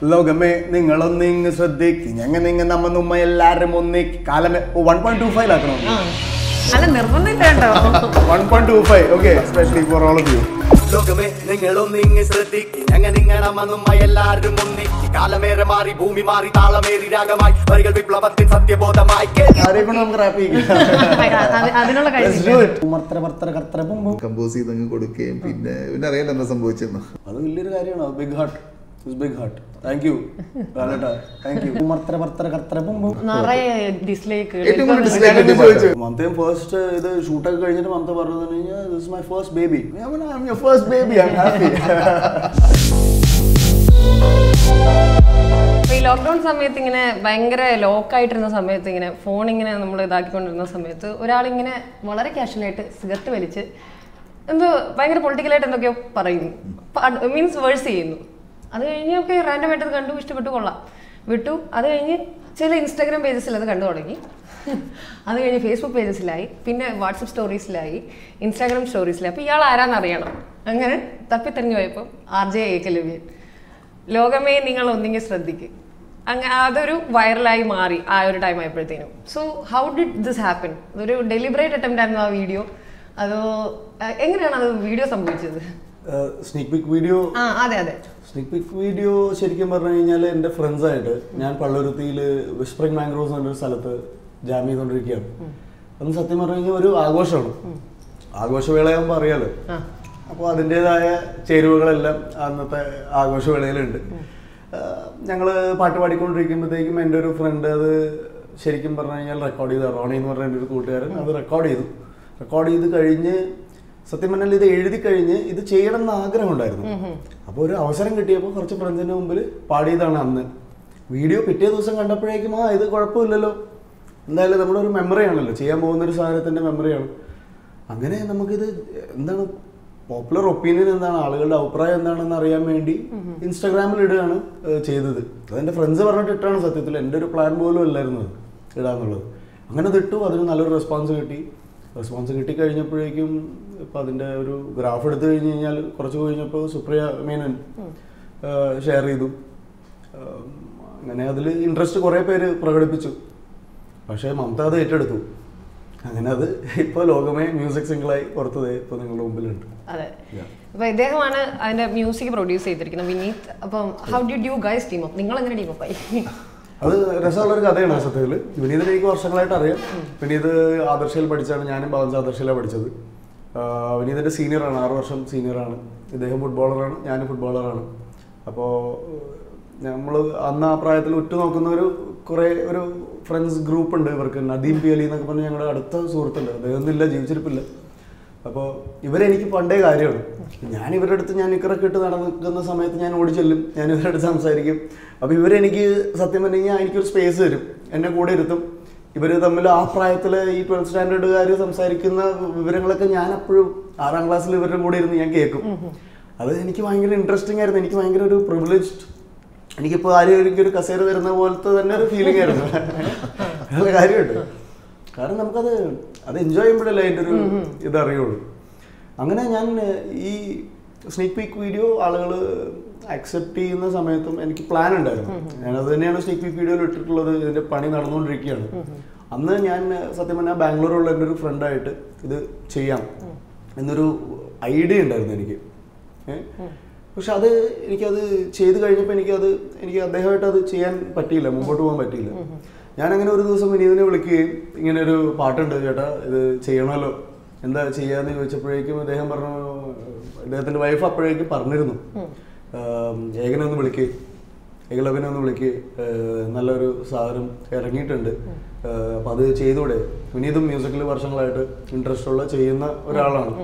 ലോകമേ നിങ്ങളൊന്നിങ് ശ്രദ്ധിക്ക് ഞങ്ങ നിങ്ങ നമ്മ നമ്മ എല്ലാരും ഒന്നിക്ക് കാലമേ വൺ പോയിന്റ് ടു ഫൈവ് ആക്കണം അല്ല നിർബന്ധമില്ല കേട്ടോ one point two five okay especially for all of you ലോകമേ നിങ്ങളൊന്നിങ്ങ് ശ്രദ്ധിക്ക് ഞങ്ങ നിങ്ങണമന്നുമ്മ എല്ലാരും ഒന്നിക്ക് കാലമേറെ മാറി ഭൂമി മാറി താളമേറി രാഗമായി വരികൾ വിപ്ലവത്തിൻ സത്യബോധമായി കേൾക്കാം ആരെ കൊണ്ട് നമുക്ക് റാപ്പ് ചെയ്യാം അത് അതിനുള്ള Let's do കഴിവ് it. മർത്തര മർത്തര കർത്തര ബും ബും. കമ്പോസ് ചെയ്ത് അങ്ങ് കൊടുക്കുകയും പിന്നെ പിന്നെ അറിയാലോ എന്താ സംഭവിച്ചെന്ന് അത് വലിയൊരു കാര്യമാണ് big heart big heart thank you thank you മർത്തര മർത്തര കർത്തര ബും ബും. നിറയെ ഡിസ്ലൈക്ക് ഏറ്റവും കൂടുതൽ dislike ഞാനിത് കിട്ടിയ ചോദിച്ചു പാട്ട്. മമതയും ഫസ്റ്റ് ഇത് ഷൂട്ടൊക്കെ കഴിഞ്ഞിട്ട് മമത പറഞ്ഞു കഴിഞ്ഞാൽ this my first baby first baby I happy ഈ ലോക്ക്ഡൌൺ സമയത്ത് ഇങ്ങനെ ഭയങ്കര ലോക്കായിട്ടിരുന്ന സമയത്ത് ഇങ്ങനെ ഫോൺ ഇങ്ങനെ നമ്മൾ ഇതാക്കിക്കൊണ്ടിരുന്ന സമയത്ത് ഒരാളിങ്ങനെ വളരെ കാഷ്വലായിട്ട് സിഗരറ്റ് വലിച്ച് എന്തോ ഭയങ്കര പൊളിറ്റിക്കലായിട്ട് എന്തൊക്കെയോ പറയുന്നു മീൻസ് വേഴ്സ് ചെയ്യുന്നു അത് കഴിഞ്ഞ് ഒക്കെ റാൻഡം ആയിട്ട് അത് കണ്ടു ഇഷ്ടപ്പെട്ടു കൊള്ളാം വിട്ടു അത് കഴിഞ്ഞ് ചില ഇൻസ്റ്റാഗ്രാം പേജസിൽ അത് കണ്ടു തുടങ്ങി അത് കഴിഞ്ഞ് ഫേസ്ബുക്ക് പേജസിലായി പിന്നെ വാട്സപ്പ് സ്റ്റോറീസിലായി ഇൻസ്റ്റാഗ്രാം സ്റ്റോറീസിലായി അപ്പോൾ ഇയാൾ ആരാന്ന് അറിയണം അങ്ങനെ തപ്പിത്തെറിഞ്ഞു പോയപ്പോൾ ആർ ജെ ഏകലവ്യൻ ലോകമേ നിങ്ങൾ ഒന്നിങ്ങി ശ്രദ്ധിക്കുക അങ്ങ അതൊരു വൈറലായി മാറി ആ ഒരു ടൈം ആയപ്പോഴത്തേനും so how did this happen അതൊരു ഡെലിബറേറ്റ് അറ്റംപ്റ്റ് ആയിരുന്നു ആ വീഡിയോ അതോ അഹ് എങ്ങനെയാണ് അത് വീഡിയോ സംഭവിച്ചത് സ്നീക് പിക് വീഡിയോ ആ അതെ അതെ സ്നീക് പിക് വീഡിയോ ശരിക്കും പറഞ്ഞു കഴിഞ്ഞാൽ എൻ്റെ ഫ്രണ്ട്സായിട്ട് ഞാൻ പള്ളുരുത്തിയിൽ വിസ്പ്രിംഗ് മാംഗ്രോവ്സ് എന്നൊരു സ്ഥലത്ത് ജാം ചെയ്തുകൊണ്ടിരിക്കുകയാണ് അന്ന് സത്യം പറഞ്ഞു കഴിഞ്ഞാൽ ഒരു ആഘോഷമാണ് ആഘോഷവേളയാകുമ്പോൾ അറിയാലോ ആ അപ്പോൾ അതിൻ്റെതായ ചേരുവകളെല്ലാം അന്നത്തെ ആഘോഷവേളയിലുണ്ട് ഞങ്ങൾ പാട്ട് പാടിക്കൊണ്ടിരിക്കുമ്പോഴത്തേക്കും എൻ്റെ ഒരു ഫ്രണ്ട് അത് ശരിക്കും പറഞ്ഞു കഴിഞ്ഞാൽ റെക്കോർഡ് ചെയ്തു റോണി എന്ന് പറഞ്ഞ എൻ്റെ ഒരു കൂട്ടുകാരൻ അത് റെക്കോർഡ് ചെയ്തു റെക്കോർഡ് ചെയ്ത് കഴിഞ്ഞ് സത്യം പറഞ്ഞാൽ ഇത് എഴുതി കഴിഞ്ഞ് ഇത് ചെയ്യണം എന്ന് ആഗ്രഹം ഉണ്ടായിരുന്നു അപ്പോൾ ഒരു അവസരം കിട്ടിയപ്പോൾ കുറച്ച് ഫ്രണ്ട്സിൻ്റെ മുമ്പിൽ പാടിയതാണ് അന്ന് വീഡിയോ പിറ്റേ ദിവസം കണ്ടപ്പോഴേക്കും ആ ഇത് കുഴപ്പമില്ലല്ലോ എന്തായാലും നമ്മുടെ ഒരു മെമ്മറിയാണല്ലോ ചെയ്യാൻ പോകുന്ന ഒരു സാധനത്തിൻ്റെ മെമ്മറിയാണ് അങ്ങനെ നമുക്കിത് എന്താണ് പോപ്പുലർ ഒപ്പീനിയൻ എന്താണ് ആളുകളുടെ അഭിപ്രായം എന്താണെന്ന് അറിയാൻ വേണ്ടി ഇൻസ്റ്റാഗ്രാമിൽ ഇടുകയാണ് ഏഹ്, ചെയ്തത് അതെൻ്റെ ഫ്രണ്ട്സ് പറഞ്ഞിട്ട് ഇട്ടാണ് സത്യത്തിൽ എൻ്റെ ഒരു പ്ലാൻ പോലും അല്ലായിരുന്നു അത് ഇടാന്നുള്ളത് അങ്ങനെ അത് ഇട്ടു അതിന് നല്ലൊരു റെസ്പോൺസ് കിട്ടി റെസ്പോൺസ് കിട്ടി കഴിഞ്ഞപ്പോഴേക്കും ഇപ്പം അതിൻ്റെ ഒരു ഗ്രാഫ് എടുത്തു കഴിഞ്ഞ് കഴിഞ്ഞാൽ കുറച്ച് കഴിഞ്ഞപ്പോൾ സുപ്രിയ മേനൻ ഷെയർ ചെയ്തു ഏഹ്, അങ്ങനെ അതിൽ ഇൻട്രസ്റ്റ് കുറേ പേര് പ്രകടിപ്പിച്ചു പക്ഷേ മമത അത് ഏറ്റെടുത്തു അങ്ങനെ അത് ഇപ്പോൾ ലോകമേ മ്യൂസിക് സിംഗിളായി പുറത്തത് ഇപ്പോൾ നിങ്ങളുടെ മുമ്പിലുണ്ട് അതെ Yeah. അപ്പൊ ഇദ്ദേഹമാണ് അതിന്റെ മ്യൂസിക് പ്രൊഡ്യൂസ് ചെയ്തിരിക്കുന്നത് വിനീത് അപ്പം how did you guys team up നിങ്ങൾ എങ്ങനെ ടീം അപ്പ് ആയി അത് രസമുള്ള ഒരു കഥയാണ് സത്യത്തിൽ വിനീതിനെ എനിക്ക് വർഷങ്ങളായിട്ട് അറിയാം വിനീത് ആദർശയിൽ പഠിച്ചാണ് ഞാനും ഭവൻസ് ആദർശയിലാണ് പഠിച്ചത് ആഹ് വിനീതിൻ്റെ സീനിയറാണ് ആറ് വർഷം സീനിയറാണ് ഇദ്ദേഹം ഫുട്ബോളറാണ് ഞാനും ഫുട്ബോളറാണ് അപ്പോൾ നമ്മൾ അന്ന് ആ പ്രായത്തിൽ ഉറ്റുനോക്കുന്ന ഒരു കുറേ ഒരു ഫ്രണ്ട്സ് ഗ്രൂപ്പ് ഉണ്ട് ഇവർക്ക് നദീം പി അലി എന്നൊക്കെ പറഞ്ഞ് ഞങ്ങളുടെ അടുത്ത സുഹൃത്തുണ്ട് അദ്ദേഹം ഒന്നുമില്ല ജീവിച്ചിരിപ്പില്ല അപ്പോൾ ഇവരെനിക്ക് പണ്ടേ കാര്യമാണ് ഞാൻ ഇവരുടെ അടുത്ത് ഞാൻ നിക്കറൊക്കെ ഇട്ട് നടക്കുന്ന സമയത്ത് ഞാൻ ഓടി ചെല്ലും ഞാൻ ഇവരുടെ അടുത്ത് സംസാരിക്കും അപ്പോൾ ഇവരെനിക്ക് സത്യം പറഞ്ഞു കഴിഞ്ഞാൽ എനിക്കൊരു സ്പേസ് തരും എന്നെ കൂടെ ഇരുത്തും ഇവർ തമ്മിൽ ആ പ്രായത്തിൽ ഈ ട്വൽത്ത് സ്റ്റാൻഡേർഡുകാർ സംസാരിക്കുന്ന വിവരങ്ങളൊക്കെ ഞാൻ അപ്പോഴും ആറാം ക്ലാസ്സിൽ ഇവരുടെ കൂടെ ഇരുന്ന് ഞാൻ കേൾക്കും അത് എനിക്ക് ഭയങ്കര ഇൻട്രസ്റ്റിംഗ് ആയിരുന്നു എനിക്ക് ഭയങ്കര ഒരു പ്രിവിലേജ്ഡ് എനിക്കിപ്പോൾ ആരും എനിക്കൊരു കസേര തരുന്ന പോലത്തെ തന്നെ ഒരു ഫീലിംഗ് ആയിരുന്നു നല്ല കാര്യമുണ്ട് കാരണം നമുക്കത് അത് എൻജോയ് ചെയ്യുമ്പോഴല്ലേ അതിൻ്റെ ഒരു ഇത് അറിയുള്ളൂ അങ്ങനെ ഞാൻ ഏഹ്, ഈ സ്നീക്ക് പീക്ക് വീഡിയോ ആളുകൾ അക്സെപ്റ്റ് ചെയ്യുന്ന സമയത്തും എനിക്ക് പ്ലാൻ ഉണ്ടായിരുന്നു ഞാനത് തന്നെയാണ് സ്നീക്ക് പീക്ക് വീഡിയോയിൽ ഇട്ടിട്ടുള്ളത് ഇതിൻ്റെ പണി നടന്നുകൊണ്ടിരിക്കുകയാണ് അന്ന് ഞാൻ ഏഹ്, സത്യം പറഞ്ഞാൽ ബാംഗ്ലൂരുള്ള എൻ്റെ ഒരു ഫ്രണ്ടായിട്ട് ഇത് ചെയ്യാം എന്നൊരു ഐഡിയ ഉണ്ടായിരുന്നു എനിക്ക് ഏഹ് പക്ഷെ അത് എനിക്കത് ചെയ്ത് കഴിഞ്ഞപ്പോൾ എനിക്കത് എനിക്ക് അദ്ദേഹമായിട്ട് അത് ചെയ്യാൻ പറ്റിയില്ല മുമ്പോട്ട് പോകാൻ പറ്റിയില്ല ഞാനങ്ങനെ ഒരു ദിവസം വിനീതിനെ വിളിക്കുകയും ഇങ്ങനെ ഒരു പാട്ടുണ്ട് ചേട്ടാ ഇത് ചെയ്യണമല്ലോ എന്താ ചെയ്യാന്ന് ചോദിച്ചപ്പോഴേക്കും അദ്ദേഹം പറഞ്ഞു അദ്ദേഹത്തിൻ്റെ വൈഫ് അപ്പോഴേക്കും പറഞ്ഞിരുന്നു ആം, ഏകനെ ഒന്ന് വിളിക്കേ ഏകലവനെ ഒന്ന് വിളിക്ക് നല്ലൊരു സാധനം ഇറങ്ങിയിട്ടുണ്ട് അപ്പം അത് ചെയ്തൂടെ വിനീതും മ്യൂസിക്കിൽ വർഷങ്ങളായിട്ട് ഇൻട്രസ്റ്റ് ഉള്ള ചെയ്യുന്ന ഒരാളാണ്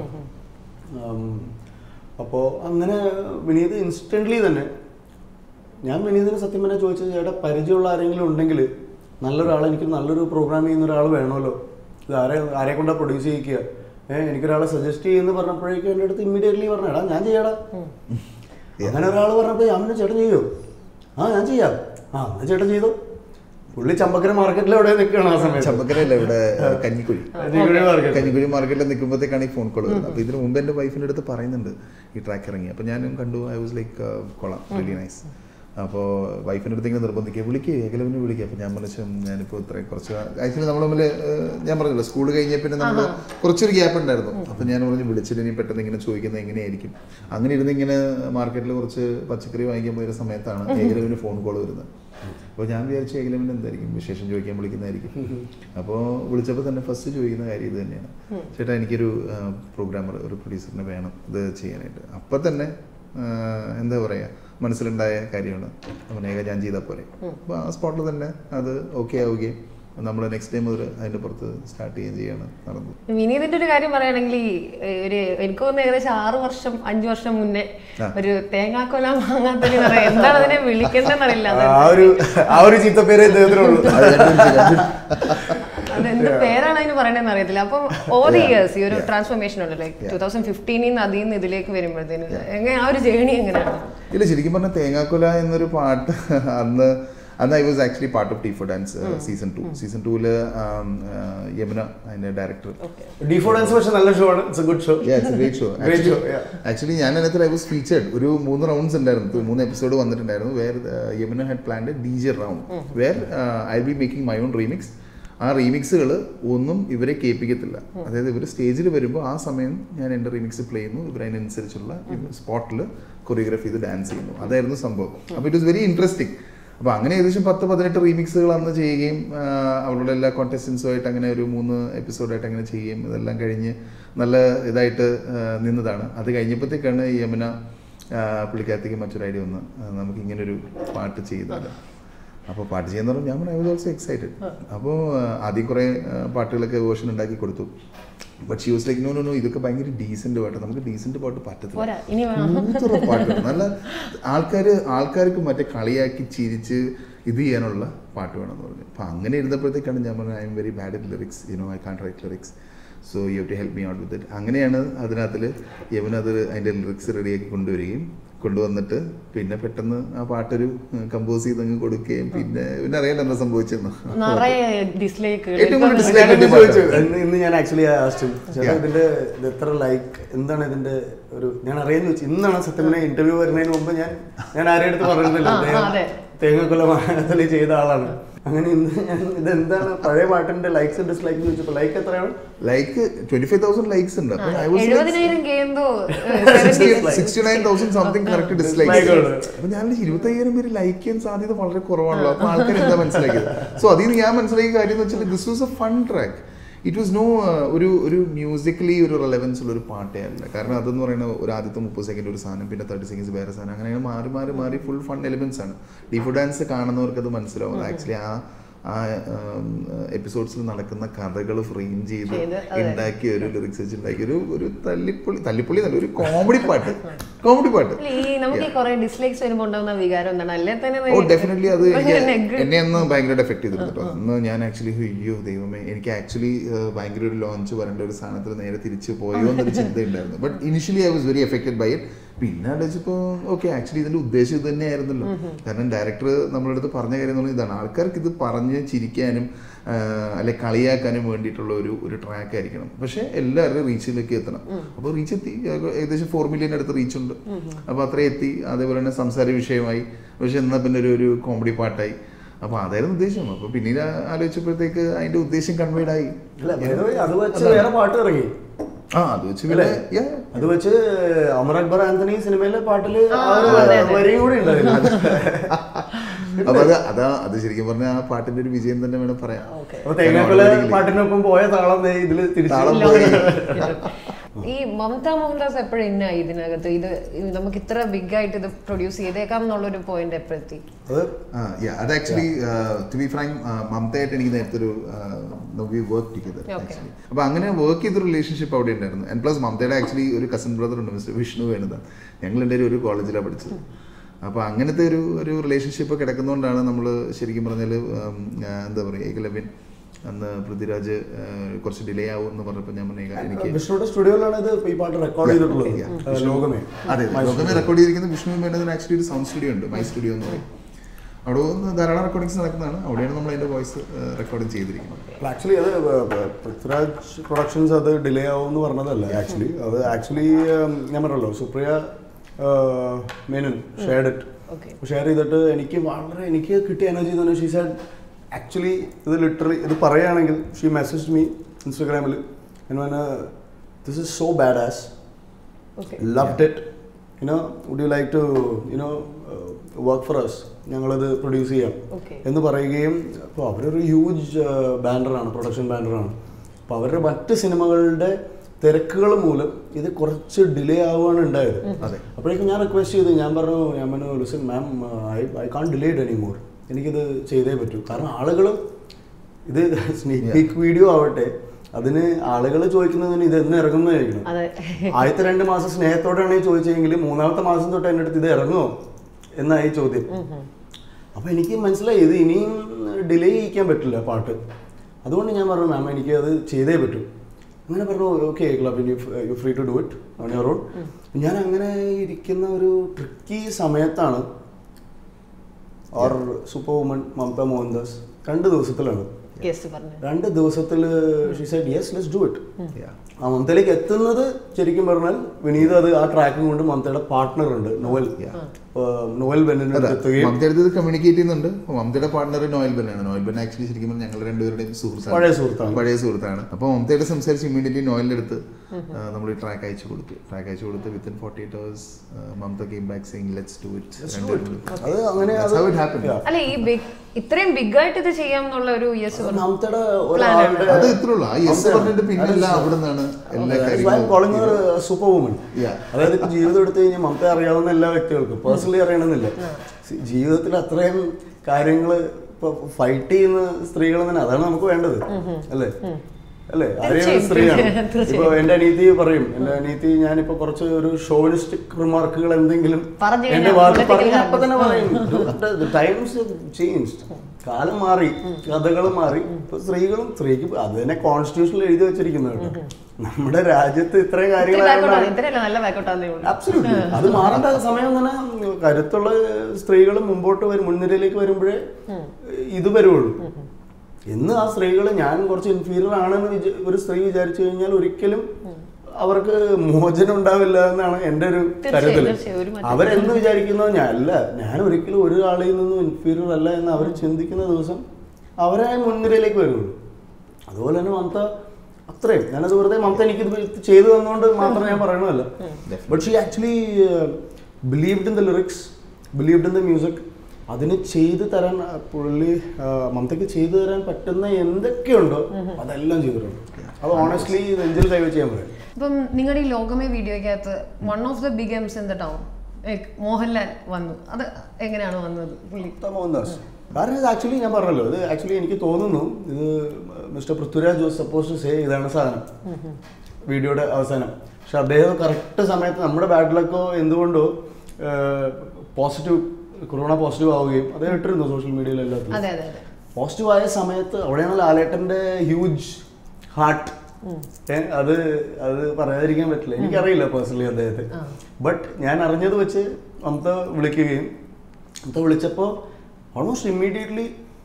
അപ്പോൾ അങ്ങനെ വിനീത് ഇൻസ്റ്റൻ്റ്ലി തന്നെ ഞാൻ വിനീതിന് സത്യം പറഞ്ഞാൽ ചോദിച്ചത് ചേട്ടാ പരിചയമുള്ള ആരെങ്കിലും ഉണ്ടെങ്കിൽ നല്ലൊരാൾ എനിക്ക് നല്ലൊരു പ്രോഗ്രാം ചെയ്യുന്ന ഒരാൾ വേണമല്ലോ ഇത് ആരെ ആരെ കൊണ്ടാണ് പ്രൊഡ്യൂസ് ചെയ്യിക്കുക ഏഹ് എനിക്കൊരാളെ സജസ്റ്റ് ചെയ്യുമെന്ന് പറഞ്ഞപ്പോഴേക്കും എൻ്റെ അടുത്ത് ഇമ്മീഡിയറ്റ്ലി പറഞ്ഞു എടാ ഞാൻ ചെയ്യാടാ അങ്ങനെ ഒരാൾ പറഞ്ഞപ്പോൾ ഞാൻ പിന്നെ ചേട്ടൻ ചെയ്യോ ആ ഞാൻ ചെയ്യാം ആ എന്നാ ചേട്ടൻ ചെയ്തോ പുള്ളി ചമ്പക്കര മാർക്കറ്റിൽ എവിടെ നിൽക്കുകയാണ് ആ സമയത്ത് ചമ്പക്കരല്ല ഇവിടെ കഞ്ഞിക്കുഴി കഞ്ഞിക്കുഴി മാർക്കറ്റ് കഞ്ഞിക്കുഴി മാർക്കറ്റിൽ നിൽക്കുമ്പോഴത്തേക്കാണ് ഈ ഫോൺ കോൾ വരുന്നത് അപ്പോൾ ഇതിന് മുമ്പ് എൻ്റെ വൈഫിൻ്റെ അടുത്ത് പറയുന്നുണ്ട് ഈ ട്രാക്ക് ഇറങ്ങി അപ്പോൾ ഞാനും കണ്ടു ഐ വാസ് ലൈക്ക് കൊള്ളാം വെരി നൈസ് അപ്പോൾ വൈഫിൻ്റെ അടുത്ത് ഇങ്ങനെ നിർബന്ധിക്കുക വിളിക്കുക ഏകലവിനെ വിളിക്കുക അപ്പോൾ ഞാൻ പറഞ്ഞു ഞാനിപ്പോൾ ഇത്രയും കുറച്ച് ആക്ച്വലി നമ്മൾ തമ്മിൽ ഞാൻ പറഞ്ഞല്ലോ സ്കൂൾ കഴിഞ്ഞ പിന്നെ നമ്മൾ കുറച്ചൊരു ഗ്യാപ്പ് ഉണ്ടായിരുന്നു അപ്പോൾ ഞാൻ പറഞ്ഞു വിളിച്ചിട്ട് ഇനി പെട്ടെന്ന് ഇങ്ങനെ ചോദിക്കുന്നത് എങ്ങനെയായിരിക്കും അങ്ങനെ ഇരുന്ന് ഇങ്ങനെ മാർക്കറ്റിൽ കുറച്ച് പച്ചക്കറി വാങ്ങിക്കാൻ പോയ സമയത്താണ് ഏകലവിന് ഫോൺ കോൾ വരുന്നത് അപ്പോൾ ഞാൻ വിചാരിച്ചു ഏകലവിന് എന്തായിരിക്കും വിശേഷം ചോദിക്കാൻ വിളിക്കുന്നതായിരിക്കും അപ്പോൾ വിളിച്ചപ്പോൾ തന്നെ ഫസ്റ്റ് ചോദിക്കുന്ന കാര്യം ഇത് തന്നെയാണ് ചേട്ടാ എനിക്കൊരു പ്രോഗ്രാമർ ഒരു പ്രൊഡ്യൂസറിനെ വേണം ഇത് ചെയ്യാനായിട്ട് അപ്പം തന്നെ ആ, എന്താ പറയുക മനസ്സിലുണ്ടായ കാര്യമാണ് അപ്പം ഏക ഞാൻ ചെയ്താൽ പോലെ അപ്പോൾ ആ സ്പോട്ടിൽ തന്നെ അത് ഓക്കെ ആവുകയും നമ്മൾ നെക്സ്റ്റ് ടൈം മുതൽ അതിൻ്റെ പുറത്ത് സ്റ്റാർട്ട് ചെയ്യുകയും ചെയ്യാണ് നടന്നത് വിനീതിന്റെ ഒരു കാര്യം പറയുകയാണെങ്കിൽ ഈ ഒരു എനിക്ക് തോന്നുന്നു ഏകദേശം ആറ് വർഷം അഞ്ചു വർഷം മുന്നേ ഒരു തേങ്ങാക്കൊല മാങ്ങാത്തൊലി എന്ന് പറയാം എന്താണ് അതിനെ വിളിക്കേണ്ടതെന്നറിയില്ല അത് ആ ഒരു ആ ഒരു ചീത്തപ്പേരെ ഇദ്ദേഹത്തിനുള്ളൂ അത് കണ്ടുപിടിച്ച് അതെന്ത് പേരാണ് അതിന് പറയണതെന്ന് അറിയത്തില്ല അപ്പം ഓൾ ദി ഇയേഴ്സ് ഈ ഒരു ട്രാൻസ്ഫോർമേഷൻ ഉണ്ട് ലൈക്ക് ടൂ തൗസൻഡ് ഫിഫ്റ്റീനിൽ നിന്ന് അതിൽ നിന്ന് ഇതിലേക്ക് വരുമ്പോഴത്തേന് എങ്ങനെ ആ ഒരു ജേണി എങ്ങനെയാണ് ഇല്ല ശരിക്കും പറഞ്ഞാൽ തേങ്ങാക്കൊല എന്നൊരു പാട്ട് അന്ന് അന്ന് I was actually part of D four dance season two season ടൂവില് യമുന അതിന്റെ ഡയറക്ടർ ഡിഫോ ഡാൻസ് പക്ഷെ നല്ല ഷോ ആണ് it's a good show great show Great show, yeah. Actually ഞാൻ അതിനകത്ത് ഐ വാസ് ഫീച്ചേർഡ് ഒരു മൂന്ന് റൗണ്ട്സ് ഉണ്ടായിരുന്നു മൂന്ന് എപ്പിസോഡ് വന്നിട്ടുണ്ടായിരുന്നു where Yamuna had planned D J round where I be making my own remix ആ റീമിക്സുകൾ ഒന്നും ഇവരെ കേൾപ്പിക്കത്തില്ല അതായത് ഇവർ സ്റ്റേജിൽ വരുമ്പോൾ ആ സമയം ഞാൻ എൻ്റെ റീമിക്സ് പ്ലേ ചെയ്യുന്നു ഇവർ അതിനനുസരിച്ചുള്ള സ്പോട്ടിൽ കൊറിയോഗ്രാഫി ചെയ്ത് ഡാൻസ് ചെയ്യുന്നു അതായിരുന്നു സംഭവം അപ്പോൾ ഇറ്റ് വാസ് വെരി ഇൻട്രസ്റ്റിംഗ് അപ്പോൾ അങ്ങനെ ഏകദേശം പത്ത് പതിനെട്ട് റീമിക്സുകൾ അന്ന് ചെയ്യുകയും ആ, അവരുടെ എല്ലാ കോntestants-ഉമായിട്ട് അങ്ങനെ ഒരു മൂന്ന് എപ്പിസോഡായിട്ട് അങ്ങനെ ചെയ്യുകയും ഇതെല്ലാം കഴിഞ്ഞ് നല്ല ഇതായിട്ട് ആ, നിന്നതാണ് അത് കഴിഞ്ഞപ്പോഴത്തേക്കാണ് ഈ യമുന ആ, പുള്ളിക്കാരത്തേക്ക് മറ്റൊരു ഐഡിയ വന്ന് ആ, നമുക്ക് ഇങ്ങനൊരു പാട്ട് ചെയ്താൽ അപ്പോൾ പാട്ട് ചെയ്യുന്ന പറഞ്ഞാൽ ഞാൻ ഐ വാസ് ഓൾസോ എക്സൈറ്റഡ് അപ്പോൾ ആദ്യം കുറേ ആ, പാട്ടുകളൊക്കെ വേർഷൻ ഉണ്ടാക്കി കൊടുത്തു but she was like no no no ഇതൊക്കെ ഭയങ്കര ഡീസൻറ്റ് പാട്ട് നമുക്ക് ഡീസൻറ്റ് പാട്ട് പറ്റത്തില്ല പോരാ ഇനി വേണം മൂത്തൊരു പാട്ട് നല്ല ആൾക്കാർ ആൾക്കാർക്ക് മറ്റേ കളിയാക്കി ചിരിച്ച് ഇത് ചെയ്യാനുള്ള പാട്ട് വേണമെന്ന് പറഞ്ഞു അപ്പം അങ്ങനെ ഇരുന്നപ്പോഴത്തേക്കാണ് ഞാൻ പറഞ്ഞത് I'm very bad it lyrics you know I can't write lyrics so you have to help me out with it അങ്ങനെയാണ് അതിനകത്തിൽ യവൻ അത് അതിൻ്റെ ലിറിക്സ് റെഡിയാക്കി കൊണ്ടുവരികയും കൊണ്ടുവന്നിട്ട് പിന്നെ പെട്ടെന്ന് ആ പാട്ടൊരു കമ്പോസ് ചെയ്ത് അങ്ങ് കൊടുക്കുകയും പിന്നെ പിന്നെ അറിയാൻ എന്താ സംഭവിച്ചെന്ന് നിറയെ ഡിസ്ലൈക്ക് ഏറ്റവും കൂടുതൽ dislike ഞാനിത് കിട്ടിയ ചോദിച്ചു പാട്ട്. ഇന്ന് ഇന്ന് ഞാൻ ആക്ച്വലി ആസ്റ്റ് ചേട്ടാ Yeah. ഇതിന്റെ ഇത് എത്ര ലൈക്ക് എന്താണ് ഇതിന്റെ ഒരു ഞാൻ അറിയാൻ ചോദിച്ചു ഇന്നാണ് സത്യമിനെ ഇന്റർവ്യൂ വരുന്നതിന് മുമ്പ് ഞാൻ ഞാൻ ആരുടെ അടുത്ത് പറഞ്ഞിട്ടില്ല ആ, അദ്ദേഹം അതെ. തേങ്ങക്കൊല മാനത്തലി ചെയ്ത ആളാണ് അങ്ങനെ ഇന്ന് ഞാൻ ഇതെന്താണ് പഴയ പാട്ടിന്റെ ലൈക്സ് ഡിസ്ലൈക്ക് ചോദിച്ചപ്പോൾ ലൈക്ക് എത്രയാണ് like twenty five thousand likes ഉണ്ട് അപ്പോൾ ഐ വാസ് എഴുപതിനായിരം കെ എന്തോ sixty nine thousand something correct dislike Dislike ഉണ്ട്. അപ്പൊ ഞാൻ ഇരുപത്തയ്യായിരം പേര് ലൈക്ക് ചെയ്യാൻ സാധ്യത വളരെ കുറവാണല്ലോ അപ്പൊ ആൾക്കാർ എന്താ മനസ്സിലാക്കിയത് സോ അതിൽ നിന്ന് ഞാൻ മനസ്സിലാക്കിയ കാര്യം എന്ന് വെച്ചാൽ this was a fun track it was no ഒരു ഒരു മ്യൂസിക്കലി ഒരു റെലവൻസ് ഉള്ള ഒരു പാട്ടേ അല്ല കാരണം അതെന്ന് പറയുന്ന ഒരു ആദ്യത്തെ മുപ്പത് സെക്കൻഡ് ഒരു സാധനം പിന്നെ തേർട്ടി സെക്കൻഡ്സ് വേറെ സാധനം അങ്ങനെ മാറി മാറി മാറി ഫുൾ ഫൺ എലിമെന്റ്സ് ആണ് ഡിഫോ ഡാൻസ് കാണുന്നവർക്ക് അത് മനസ്സിലാവും ആക്ച്വലി ആ ആ എപ്പിസോഡ്സിൽ നടക്കുന്ന കഥകൾ ഫ്രെയിം ചെയ്ത് ചെയ്ത്, അതെ. ഉണ്ടാക്കിയ ഒരു ലിറിക്സ് വെച്ച് ഉണ്ടാക്കിയ ഒരു ഒരു തല്ലിപ്പൊളി തല്ലിപ്പൊളി നല്ല ഒരു കോമഡി പാട്ട് കോമഡി പാട്ട് ഈ നമുക്ക് ഈ കുറെ ഡിസ്ലൈക്സ് വരുമ്പോൾ ഉണ്ടാകുന്ന വികാരം എന്താണ് അല്ലേ തന്നെ ഓ ഡെഫിനറ്റ്ലി അത് എനിക്ക് ഭയങ്കര നെഗ് എന്നെ അന്ന് ഭയങ്കരമായിട്ട് എഫക്ട് ചെയ്തിരുന്നു കേട്ടോ അന്ന് ഞാൻ ആക്ച്വലി അയ്യോ ദൈവമേ എനിക്ക് ആക്ച്വലി ഭയങ്കര ഒരു ലോഞ്ച് വരേണ്ട ഒരു സാധനത്തിൽ നേരെ തിരിച്ചു പോയോ എന്നൊരു ചിന്തയുണ്ടായിരുന്നു but initially I was very affected by it പിന്നെ ആലോചിച്ചപ്പോൾ ഓക്കെ ആക്ച്വലി ഇതിന്റെ ഉദ്ദേശം ഇത് തന്നെയായിരുന്നല്ലോ കാരണം ഡയറക്ടർ നമ്മളെ അടുത്ത് പറഞ്ഞ കാര്യം എന്ന് പറഞ്ഞാൽ ഇതാണ് ആൾക്കാർക്ക് ഇത് പറഞ്ഞ് ചിരിക്കാനും ആ, അല്ലെ കളിയാക്കാനും വേണ്ടിയിട്ടുള്ള ഒരു ഒരു ട്രാക്ക് ആയിരിക്കണം പക്ഷെ എല്ലാവരുടെയും റീച്ചിലേക്ക് എത്തണം അപ്പോൾ റീച്ച് എത്തി ഏക- ഏകദേശം ഫോർ മില്യൺ അടുത്ത് റീച്ച് ഉണ്ട് അപ്പോൾ അത്രയും എത്തി അതേപോലെ തന്നെ സംസാര വിഷയമായി പക്ഷെ എന്നാൽ പിന്നെ ഒരു ഒരു കോമഡി പാട്ടായി അപ്പോൾ അതായിരുന്നു ഉദ്ദേശം അപ്പോൾ പിന്നീട് ആ- ആലോചിച്ചപ്പോഴത്തേക്ക് അതിന്റെ ഉദ്ദേശം കൺവേഡ് ആയി അല്ല by the way, അത് വെച്ച് വേറെ പാട്ട് ഇറങ്ങി ആ അത് വെച്ച് പിന്നെ yeah. അത് വെച്ച് അമർ അക്ബർ ആന്റണി സിനിമയിലെ പാട്ടില് ആ ഒരു അതെ, അതെ. വരിയും കൂടി ഉണ്ടായിരുന്നു അപ്പൊ അത് അതാ അത് ശരിക്കും പറഞ്ഞാൽ ആ പാട്ടിന്റെ ഒരു വിജയം തന്നെ വേണം പറയാം അപ്പൊ തേങ്ങാക്കൊല പാട്ടിനൊപ്പം പോയ താളം ദേ ഇതില് താളം തിരിച്ചു പോയി. ഈ മമത മോഹൻദാസ് എപ്പോഴും ഇന്നായി ഇതിനകത്ത് ഇത് ഇത് നമുക്ക് ഇത്ര ബിഗ് ആയിട്ട് ഇത് പ്രൊഡ്യൂസ് ചെയ്തേക്കാം എന്നുള്ളൊരു പോയിന്റ് എപ്പോഴെത്തി അത് ആ, yeah, അത് ആക്ച്വലി ടു ബി ഫ്രാങ്ക് മമതയായിട്ട് എനിക്ക് നേരത്തെ ഒരു we work together Okay. Actually അപ്പൊ അങ്ങനെ വർക്ക് ചെയ്ത റിലേഷൻഷിപ്പ് അവിടെ ഉണ്ടായിരുന്നു ആൻഡ് പ്ലസ് മമതയുടെ ആക്ച്വലി ഒരു കസിൻ ബ്രദർ ഉണ്ട് മിസ്റ്റർ വിഷ്ണു വേണത ഞങ്ങൾ എൻ്റെ ഒരു കോളേജിലാണ് പഠിച്ചത് അപ്പോൾ അങ്ങനത്തെ ഒരു ഒരു റിലേഷൻഷിപ്പ് കിടക്കുന്നതുകൊണ്ടാണ് നമ്മൾ ശരിക്കും പറഞ്ഞാൽ എന്താ പറയുക ഏകലവ്യൻ അന്ന് പൃഥ്വിരാജ് ആ, കുറച്ച് ഡിലേ ആവും എന്ന് പറഞ്ഞപ്പോൾ ഞാൻ പറഞ്ഞു "ഏക- എനിക്ക് വിഷ്ണുയുടെ സ്റ്റുഡിയോയിലാണ് ഇത് ഈ പാട്ട് റെക്കോർഡ് ചെയ്തിട്ടുള്ളത് Yeah. ആ, ലോകമേ അതെ ലോകമേ റെക്കോർഡ് ചെയ്തിരിക്കുന്ന വിഷ്ണു മേനതിന് ആക്ച്വലി ഒരു സൗണ്ട് സ്റ്റുഡിയോ ഉണ്ട് മൈ സ്റ്റുഡിയോ എന്ന് പറയും അവിടെ നിന്ന് ധാരാളം റെക്കോർഡിങ്സ് നടക്കുന്നതാണ് അവിടെയാണ് നമ്മൾ അതിന്റെ വോയിസ് റെക്കോർഡിങ് ചെയ്തിരിക്കുന്നത് ആക്ച്വലി അത് ബ- ബ- പൃഥ്വിരാജ് പ്രൊഡക്ഷൻസ് അത് ഡിലേ ആവും എന്ന് പറഞ്ഞതല്ല ആക്ച്വലി അത് ആക്ച്വലി ഞാൻ പറഞ്ഞല്ലോ Supriya Menon shared it Okay. Share ചെയ്തിട്ട് എനിക്ക് വളരെ എനിക്ക് കിട്ടിയ എനർജി എന്ന് പറഞ്ഞാൽ ഷീ സാഡ് ആക്ച്വലി ഇത് ലിറ്ററലി ഇത് പറയുകയാണെങ്കിൽ ഷീ മെസ്സേജ് മീ ഇൻസ്റ്റാഗ്രാമിൽ എന്ന് this is so bad as okay loved it you know would you like to you know uh, work for us ഞങ്ങളത് പ്രൊഡ്യൂസ് ചെയ്യാം Okay. എന്ന് പറയുകയും അപ്പോൾ അവരൊരു ഹ്യൂജ് ബാനറാണ് പ്രൊഡക്ഷൻ ബാനറാണ് അപ്പോൾ അവരുടെ മറ്റ് സിനിമകളുടെ തിരക്കുകൾ മൂലം ഇത് കുറച്ച് ഡിലേ ആവുകയാണ് ഉണ്ടായത് അതെ. അപ്പോഴേക്കും ഞാൻ റിക്വസ്റ്റ് ചെയ്തു ഞാൻ പറഞ്ഞു ഞാൻ പറഞ്ഞു listen ma'am I I can't delay it anymore എനിക്കിത് ചെയ്തേ പറ്റൂ കാരണം ആളുകൾ ഇത് സ്നീക്ക് പീക്ക് വീഡിയോ ആവട്ടെ അതിന് ആളുകൾ ചോദിക്കുന്നതിന് ഇത് എന്ന് ഇറങ്ങുന്നതായിരിക്കണം അതെ ആദ്യത്തെ രണ്ട് മാസം സ്നേഹത്തോടെയാണ് ഈ ചോദിച്ചതെങ്കിൽ മൂന്നാമത്തെ മാസം തൊട്ട് എൻ്റെ അടുത്ത് ഇത് ഇറങ്ങുമോ എന്നായി ചോദ്യം അപ്പൊ എനിക്ക് മനസ്സിലായി ഇത് ഇനിയും ഡിലേ ചെയ്യിക്കാൻ പറ്റില്ല പാട്ട് അതുകൊണ്ട് ഞാൻ പറഞ്ഞു മാം എനിക്ക് അത് ചെയ്തേ പറ്റൂ അങ്ങനെ പറഞ്ഞു okay club you you free to do it on your own ഞാൻ അങ്ങനെ ഇരിക്കുന്ന ഒരു ട്രിക്കി സമയത്താണ് our super woman Mamata Mohandas രണ്ട് ദിവസത്തിലാണ് യെസ് പറഞ്ഞു രണ്ട് ദിവസത്തിൽ she said yes let's do it Yeah. ആ മമതയിലേക്ക് എത്തുന്നത് ശരിക്കും പറഞ്ഞാൽ വിനീത് അത് ആ ട്രാക്കും കൊണ്ട് മമതയുടെ പാർട്ട്ണർ ഉണ്ട് നോവൽ Yeah. ആ, നോവൽ ബെന്നിന്റെ അതെ അടുത്ത് എത്തുകയും മമത അടുത്ത് ഇത് കമ്മ്യൂണിക്കേറ്റ് ചെയ്യുന്നുണ്ട് അപ്പോൾ മമതയുടെ പാർട്ണർ നോയൽ ബെന്നാണ് നോയൽ ബെൻ ആക്ച്വലി ശരിക്കും പറഞ്ഞാൽ ഞങ്ങൾ രണ്ടുപേരുടെയും സുഹൃത്താണ് പഴയ സുഹൃത്താണ്. പഴയ സുഹൃത്താണ് അപ്പോൾ മമതയുടെ സംസാരിച്ച് ഇമ്മീഡിയറ്റ്ലി നോയലിൻ്റെ അടുത്ത് നമ്മൾ ഈ ട്രാക്ക് അയച്ചു കൊടുത്തു ട്രാക്ക് അയച്ചു കൊടുത്ത് within forty eight hours Mamata came back saying let's do it അത് അങ്ങനെ That's how അത് it happened. Yeah. അല്ല ഈ ബിഗ് ഇത്രയും ബിഗ് ആയിട്ട് ഇത് ചെയ്യാം എന്നുള്ള ഒരു യെസ് അത് മമതയുടെ Plan ആണ്. ഒരാളുടെ അത് ഇത്രേ ഉള്ളൂ ആ യെസ് പറഞ്ഞിട്ട് പിന്നില്ല അവിടെ നിന്നാണ് എല്ലാ കാര്യങ്ങളും സൂപ്പർ വുമൺ Yeah. അതായത് ഇപ്പൊ ജീവിതം എടുത്തു കഴിഞ്ഞാൽ മമത അറിയാവുന്ന എല്ലാ വ്യക്തികൾക്കും പേഴ്സണലി അറിയണമെന്നില്ല സി- ജീവിതത്തിൽ അത്രയും കാര്യങ്ങൾ ഇപ്പൊ ഫൈറ്റ് ചെയ്യുന്ന സ്ത്രീകൾ തന്നെ അതാണ് നമുക്ക് വേണ്ടത് അല്ലേ അല്ലേ ആരെയും തീർച്ചയായും, സ്ത്രീയാണ് തീർച്ചയായും. ഇപ്പൊ എന്റെ അനീതി പറയും എന്റെ അനീതി ഞാനിപ്പോ കുറച്ച് ഒരു ഷോവിനിസ്റ്റിക് റിമാർക്കുകൾ എന്തെങ്കിലും പറഞ്ഞു കഴിഞ്ഞാൽ എന്റെ ഭാഗത്ത് political പറഞ്ഞ അപ്പൊ തന്നെ correctness. പറയും ടൈംസ് ചേഞ്ച്ഡ് കാലം മാറി കഥകൾ മാറി ഇപ്പൊ സ്ത്രീകളും സ്ത്രീക്ക് അത് തന്നെ കോൺസ്റ്റിറ്റ്യൂഷനിൽ എഴുതി വെച്ചിരിക്കുന്നു കേട്ടോ നമ്മുടെ രാജ്യത്ത് ഇത്രയും ബാക്കോട്ടാണ് കാര്യങ്ങൾ ഇത്രയല്ല നല്ല ബാക്കോട്ടാന്നേ ഉള്ളൂ Absolutely. അത് മാറേണ്ട സമയം തന്നെ കരുത്തുള്ള സ്ത്രീകൾ മുമ്പോട്ട് വരും മുൻനിരയിലേക്ക് വരുമ്പോഴേ ഇത് വരുള്ളൂ എന്ന് ആ സ്ത്രീകൾ ഞാൻ കുറച്ച് ഇൻഫീരിയർ ആണെന്ന് വിചാ- ഒരു സ്ത്രീ വിചാരിച്ചു കഴിഞ്ഞാൽ ഒരിക്കലും അവർക്ക് മോചനം ഉണ്ടാവില്ല എന്നാണ് എൻ്റെ ഒരു തീർച്ചയായും, കരുതൽ തീർച്ചയായും. ഒരു മാറ്റവും അവരെന്ന് വിചാരിക്കുന്നത് ഞാൻ അല്ല ഞാൻ ഒരിക്കലും ഒരു ആളിൽ നിന്നും ഇൻഫീരിയർ അല്ല എന്ന് അവർ ചിന്തിക്കുന്ന ദിവസം അവരെ മുൻനിരയിലേക്ക് വരുള്ളൂ അതുപോലെ തന്നെ മമത അത്രയും ഞാനത് വെറുതെ മമത എനിക്ക് ഇത് ചെയ്തു തന്നുകൊണ്ട് മാത്രം ഞാൻ പറയണമല്ല but she actually believed in the lyrics believed in the music അതിന് ചെയ്തു തരാൻ ആ, പുള്ളി ആ, മമതയ്ക്ക് ചെയ്തു തരാൻ പറ്റുന്ന എന്തൊക്കെയുണ്ടോ അതെല്ലാം ചെയ്തിട്ടുണ്ട് അത് ഓണസ്റ്റ്ലി നെഞ്ചിൽ കൈവച്ച് ചെയ്യാൻ പറയാം ഇപ്പം നിങ്ങളുടെ ഈ ലോകമേ വീഡിയോയ്ക്കകത്ത് one of the big M's in the town Mohanlal വന്നു അത് എങ്ങനെയാണ് വന്നത് പുള്ളി മുക്ത മോഹൻദാസ് കാരണം ഇത് ആക്ച്വലി ഞാൻ പറഞ്ഞല്ലോ ഇത് ആക്ച്വലി എനിക്ക് തോന്നുന്നു ഇത് mister Prithviraj was suppose to say ഇതാണ് സാധനം വീഡിയോയുടെ അവസാനം പക്ഷെ അദ്ദേഹം കറക്റ്റ് സമയത്ത് നമ്മുടെ ബാഡ് ലക്കോ എന്തുകൊണ്ടോ പോസിറ്റീവ് കൊറോണ പോസിറ്റീവ് ആവുകയും അദ്ദേഹം ഇട്ടിരുന്നു സോഷ്യൽ മീഡിയയിൽ എല്ലാത്തിലും അതെ അതെ അതെ പോസിറ്റീവ് ആയ സമയത്ത് അവിടെയാണ് ലാലേട്ടന്റെ ഹ്യൂജ് ഹാർട്ട് അത് അത് പറയാതിരിക്കാൻ പറ്റില്ല എനിക്കറിയില്ല പേഴ്സണലി അദ്ദേഹത്തെ ബട്ട് ഞാൻ അറിഞ്ഞത് വെച്ച് മമത വിളിക്കുകയും മമത വിളിച്ചപ്പോൾ ഓൾമോസ്റ്റ് ഇമ്മീഡിയറ്റ്ലി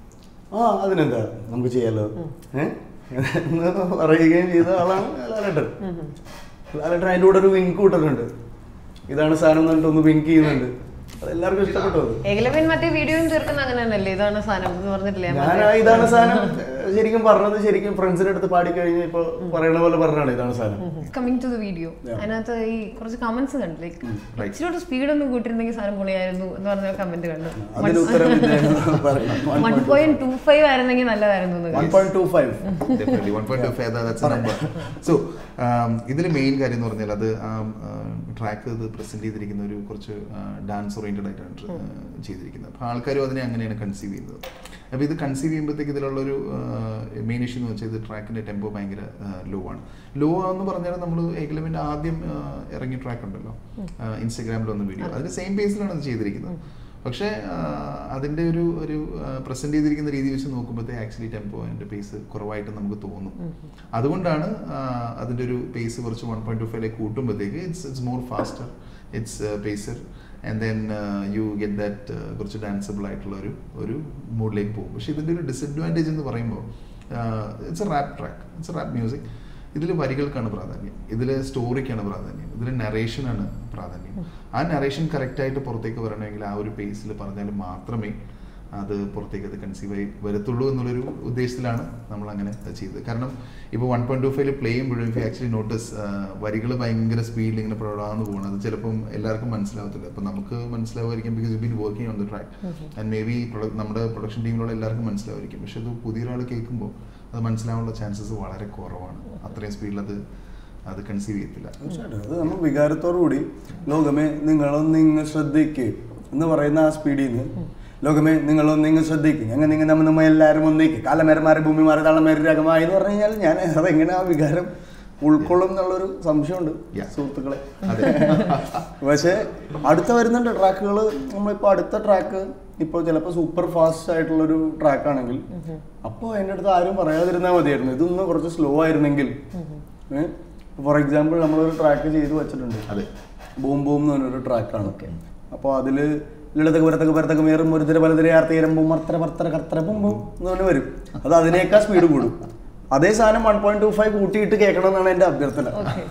ആ അതിനെന്താ നമുക്ക് ചെയ്യാലോ ഏഹ് എന്ന് പറയുകയും ചെയ്ത ആളാണ് ലാലേട്ടൻ ലാലേട്ടൻ അതിൻ്റെ കൂടെ ഒരു വിങ്ക് കൂട്ടുന്നുണ്ട് ഇതാണ് സാധനം എന്ന് പറഞ്ഞിട്ട് ഒന്ന് വിങ്ക് ചെയ്യുന്നുണ്ട് അത് എല്ലാവർക്കും ഇഷ്ടപ്പെട്ടു അത് ഏകലവൻ മറ്റേ വീഡിയോയും തീർക്കുന്ന അങ്ങനെ തന്നെയല്ലേ ഇതാണ് സാധനം എന്ന് പറഞ്ഞിട്ടില്ലേ ഞാൻ ആ ഇതാണ് സാധനം ഏഹ് ശരിക്കും പറഞ്ഞത് ശരിക്കും ഫ്രണ്ട്സിന്റെ അടുത്ത് പാടിക്കഴിഞ്ഞ് ഇപ്പൊ പറയണ പോലെ പറഞ്ഞാണ് ഇതാണ് സാധനം coming to the video Yeah. അതിനകത്ത് ഈ കുറച്ച് കമന്റ്സ് കണ്ടു ലൈക്ക് right. ഇച്ചിരി സ്പീഡ് ഒന്നും കൂട്ടിരുന്നെങ്കിൽ സാധനം പൊളിയായിരുന്നു എന്ന് പറഞ്ഞ കമന്റ് കണ്ടു അതിന് ഉത്തരം വൺ പോയിന്റ് ടു ഫൈവ് ആയിരുന്നെങ്കിൽ നല്ലതായിരുന്നു എന്ന് one point two five definitely one point five that's number so ഇതിൽ മെയിൻ കാര്യം എന്ന് പറഞ്ഞാൽ അത് ആ ട്രാക്ക് ഇത് പ്രസന്റ് ചെയ്തിരിക്കുന്ന ഒരു കുറച്ച് ഡാൻസ് ഓറിയന്റഡ് ആയിട്ടാണ് uh, ചെയ്തിരിക്കുന്നത് അപ്പോൾ ആൾക്കാരും അതിനെ അങ്ങനെയാണ് കൺസീവ് ചെയ്യുന്നത് അപ്പോൾ ഇത് കൺസീവ് ചെയ്യുമ്പോഴത്തേക്ക് ഇതിലുള്ളൊരു മെയിൻ ഇഷ്യൂ എന്ന് വെച്ചാൽ ഇത് ട്രാക്കിന്റെ ടെമ്പോ ഭയങ്കര ലോ ആണ് ലോ എന്ന് പറഞ്ഞാൽ നമ്മൾ ഏകലവിൻ്റെ ആദ്യം ആ, ഇറങ്ങിയ ട്രാക്ക് ഉണ്ടല്ലോ ഇൻസ്റ്റഗ്രാമിൽ വന്ന വീഡിയോ അതിന് സെയിം ബേസിലാണ് അത് ചെയ്തിരിക്കുന്നത് പക്ഷേ ആ, അതിന്റെ ഒരു ഒരു പ്രസന്റ് ചെയ്തിരിക്കുന്ന രീതി വെച്ച് നോക്കുമ്പോഴത്തേ ആക്ച്വലി ടെമ്പോ അതിന്റെ പേസ് കുറവായിട്ട് നമുക്ക് തോന്നും അതുകൊണ്ടാണ് ആ, അതിന്റെ ഒരു പേസ് കുറച്ച് വൺ പോയിന്റ് ടു ഫൈവിലേക്ക് കൂട്ടുമ്പോഴത്തേക്ക് it's it's more faster it's pacer and then you get that കുറച്ച് ഡാൻസബിൾ ആയിട്ടുള്ള ഒരു ഒരു മൂഡിലേക്ക് പോകും പക്ഷേ ഇതിന്റെ ഒരു ഡിസഡ്വാൻറ്റേജ് എന്ന് പറയുമ്പോൾ it's a rap track it's a rap music ഇതിൽ വരികൾക്കാണ് പ്രാധാന്യം ഇതിൽ സ്റ്റോറിക്കാണ് പ്രാധാന്യം ഇതിൽ നറേഷനാണ് പ്രാധാന്യം ആ നറേഷൻ കറക്റ്റായിട്ട് പുറത്തേക്ക് വരണമെങ്കിൽ ആ ഒരു പേസിൽ പറഞ്ഞാൽ മാത്രമേ അത് പുറത്തേക്ക് അത് കൺസീവ് ആയി വരത്തുള്ളൂ എന്നുള്ളൊരു ഉദ്ദേശത്തിലാണ് നമ്മൾ അങ്ങനെ അത് ചെയ്തത് കാരണം ഇപ്പോൾ one point two five play ചെയ്യുമ്പോഴും ഇഫ് ആക്ച്വലി നോട്ടീസ് വരികൾ ഭയങ്കര സ്പീഡിൽ ഇങ്ങനെ പ്രൊഡാന്ന് പോകണം അത് ചിലപ്പം എല്ലാവർക്കും മനസ്സിലാവത്തില്ല അപ്പം നമുക്ക് മനസ്സിലാവുമായിരിക്കും because you been working on the track and maybe നമ്മുടെ പ്രൊഡക്ഷൻ ടീമിലുള്ള എല്ലാവർക്കും മനസ്സിലാവുമായിരിക്കും പക്ഷെ അത് പുതിയൊരാൾ കേൾക്കുമ്പോൾ അത് മനസ്സിലാവാനുള്ള ചാൻസസ് വളരെ കുറവാണ് അത്രയും സ്പീഡിൽ അത് അത് കൺസീവ് ചെയ്യത്തില്ല തീർച്ചയായിട്ടും അത് നമ്മൾ വികാരത്തോടു കൂടി ലോകമേ നിങ്ങളൊന്ന് ഇങ്ങ് ശ്രദ്ധിക്ക് എന്ന് പറയുന്ന ആ സ്പീഡിൽ നിന്ന് ലോകമേ നിങ്ങളൊന്ന് ഇങ്ങ് ശ്രദ്ധിക്ക് ഞങ്ങൾ നിങ്ങൾ നമ്മൾ നമ്മൾ എല്ലാവരും ഒന്നേക്ക് കാലമേരന്മാരെ ഭൂമിമാരെ തള്ളമേരെ രകമായി എന്ന് പറഞ്ഞു കഴിഞ്ഞാൽ ഞാൻ അതെങ്ങനെ ആ വികാരം ഉൾക്കൊള്ളും എന്നുള്ളൊരു സംശയമുണ്ട് Yeah. സുഹൃത്തുക്കളെ അതെ പക്ഷേ അടുത്ത വരുന്നുണ്ട് ട്രാക്കുകൾ നമ്മളിപ്പോൾ അടുത്ത ട്രാക്ക് ഇപ്പോൾ ചിലപ്പോൾ സൂപ്പർ ഫാസ്റ്റ് ആയിട്ടുള്ളൊരു ട്രാക്ക് ആണെങ്കിൽ അപ്പോൾ എൻ്റെ അടുത്ത് ആരും പറയാതിരുന്നാൽ മതിയായിരുന്നു ഇതൊന്ന് കുറച്ച് സ്ലോ ആയിരുന്നെങ്കിൽ ഫോർ എക്സാമ്പിൾ നമ്മളൊരു ട്രാക്ക് ചെയ്ത് വെച്ചിട്ടുണ്ട് അതെ ബൂം ബൂം എന്ന് പറഞ്ഞൊരു ട്രാക്കാണ് അപ്പോൾ അതിൽ ലളിതക പരത്തക പരത്തക മേറും ഒരു തിര പലതിര ആർത്തീരം ബൂം മർത്തര മർത്തര കർത്തര ബും ബൂം എന്ന് പറഞ്ഞ് വരും അത് അതിനേക്കാൾ സ്പീഡ് കൂടും അതേ സാധനം വൺ പോയിന്റ് ടു ഫൈവ് കൂട്ടിയിട്ട് കേൾക്കണം എന്നാണ് എൻ്റെ അഭ്യർത്ഥന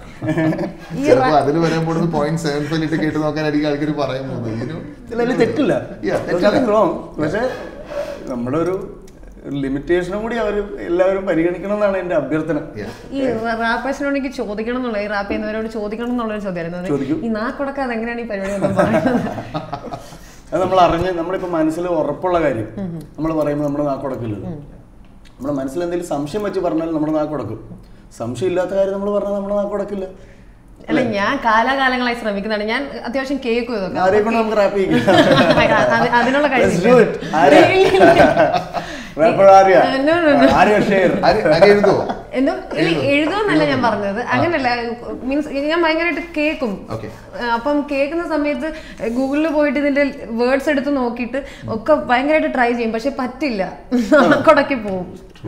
ഈ ചിലപ്പോൾ അതിൽ വരാൻ പോകുന്നത് പോയിന്റ് സെവൻ ഫൈവ് ഇട്ട് കേട്ട് നോക്കാനായിരിക്കും ആൾക്കാർ പറയാൻ പോകുന്നത് ഇതിന് ഇല്ല, അതിൽ തെറ്റില്ല Yeah, തെറ്റില്ല. റോങ് പക്ഷെ നമ്മുടെ ഒരു ലിമിറ്റേഷനും കൂടി അവർ എല്ലാവരും പരിഗണിക്കണം എന്നാണ് എൻ്റെ അഭ്യർത്ഥന Yeah. ഈ റാപ്പേഴ്സിനോട് എനിക്ക് ചോദിക്കണം എന്നുള്ള ഈ റാപ്പ് ചെയ്യുന്നവരോട് ചോദിക്കണം എന്നുള്ളൊരു ചോദ്യമായിരുന്നു ചോദിക്കൂ. അത് ഈ നാക്കൊടക്കാതെ എങ്ങനെയാണ് ഈ പരിപാടി ഒന്നും പറയുന്നത് അത് നമ്മൾ അറിഞ്ഞ് നമ്മളിപ്പോൾ മനസ്സിൽ ഉറപ്പുള്ള കാര്യം നമ്മൾ പറയുമ്പോൾ നമ്മുടെ നാക്കുടക്കില്ല നമ്മുടെ മനസ്സിൽ എന്തെങ്കിലും സംശയം വെച്ച് പറഞ്ഞാൽ നമ്മുടെ നാക്കുടക്കും സംശയം ഇല്ലാത്ത കാര്യം നമ്മൾ പറഞ്ഞാൽ നമ്മുടെ നാക്കുടക്കില്ല അല്ല ഞാൻ കാലാകാലങ്ങളായി ശ്രമിക്കുന്നതാണ് ഞാൻ അത്യാവശ്യം കേൾക്കും ഇതൊക്കെ ആരെ കൊണ്ട് നമുക്ക് റാപ്പ് ചെയ്യിക്കാം അത് അതിനുള്ള Let's do it. കഴിവില്ല Arya? Rapper Arya? No, no, no. Arya share ആര് ആര് എഴുതുവോ എന്തോ എഴുതുമെന്നല്ല ഞാൻ പറഞ്ഞത് അങ്ങനല്ല മീൻസ് ഞാൻ ഭയങ്കരമായിട്ട് കേൾക്കും Okay. അപ്പം കേൾക്കുന്ന സമയത്ത് ഗൂഗിളിൽ പോയിട്ട് ഇതിന്റെ വേർഡ്സ് എടുത്ത് നോക്കിയിട്ട് ഒക്കെ ഭയങ്കരമായിട്ട് ട്രൈ ചെയ്യും പക്ഷെ പറ്റില്ല കൊടക്കി പോവും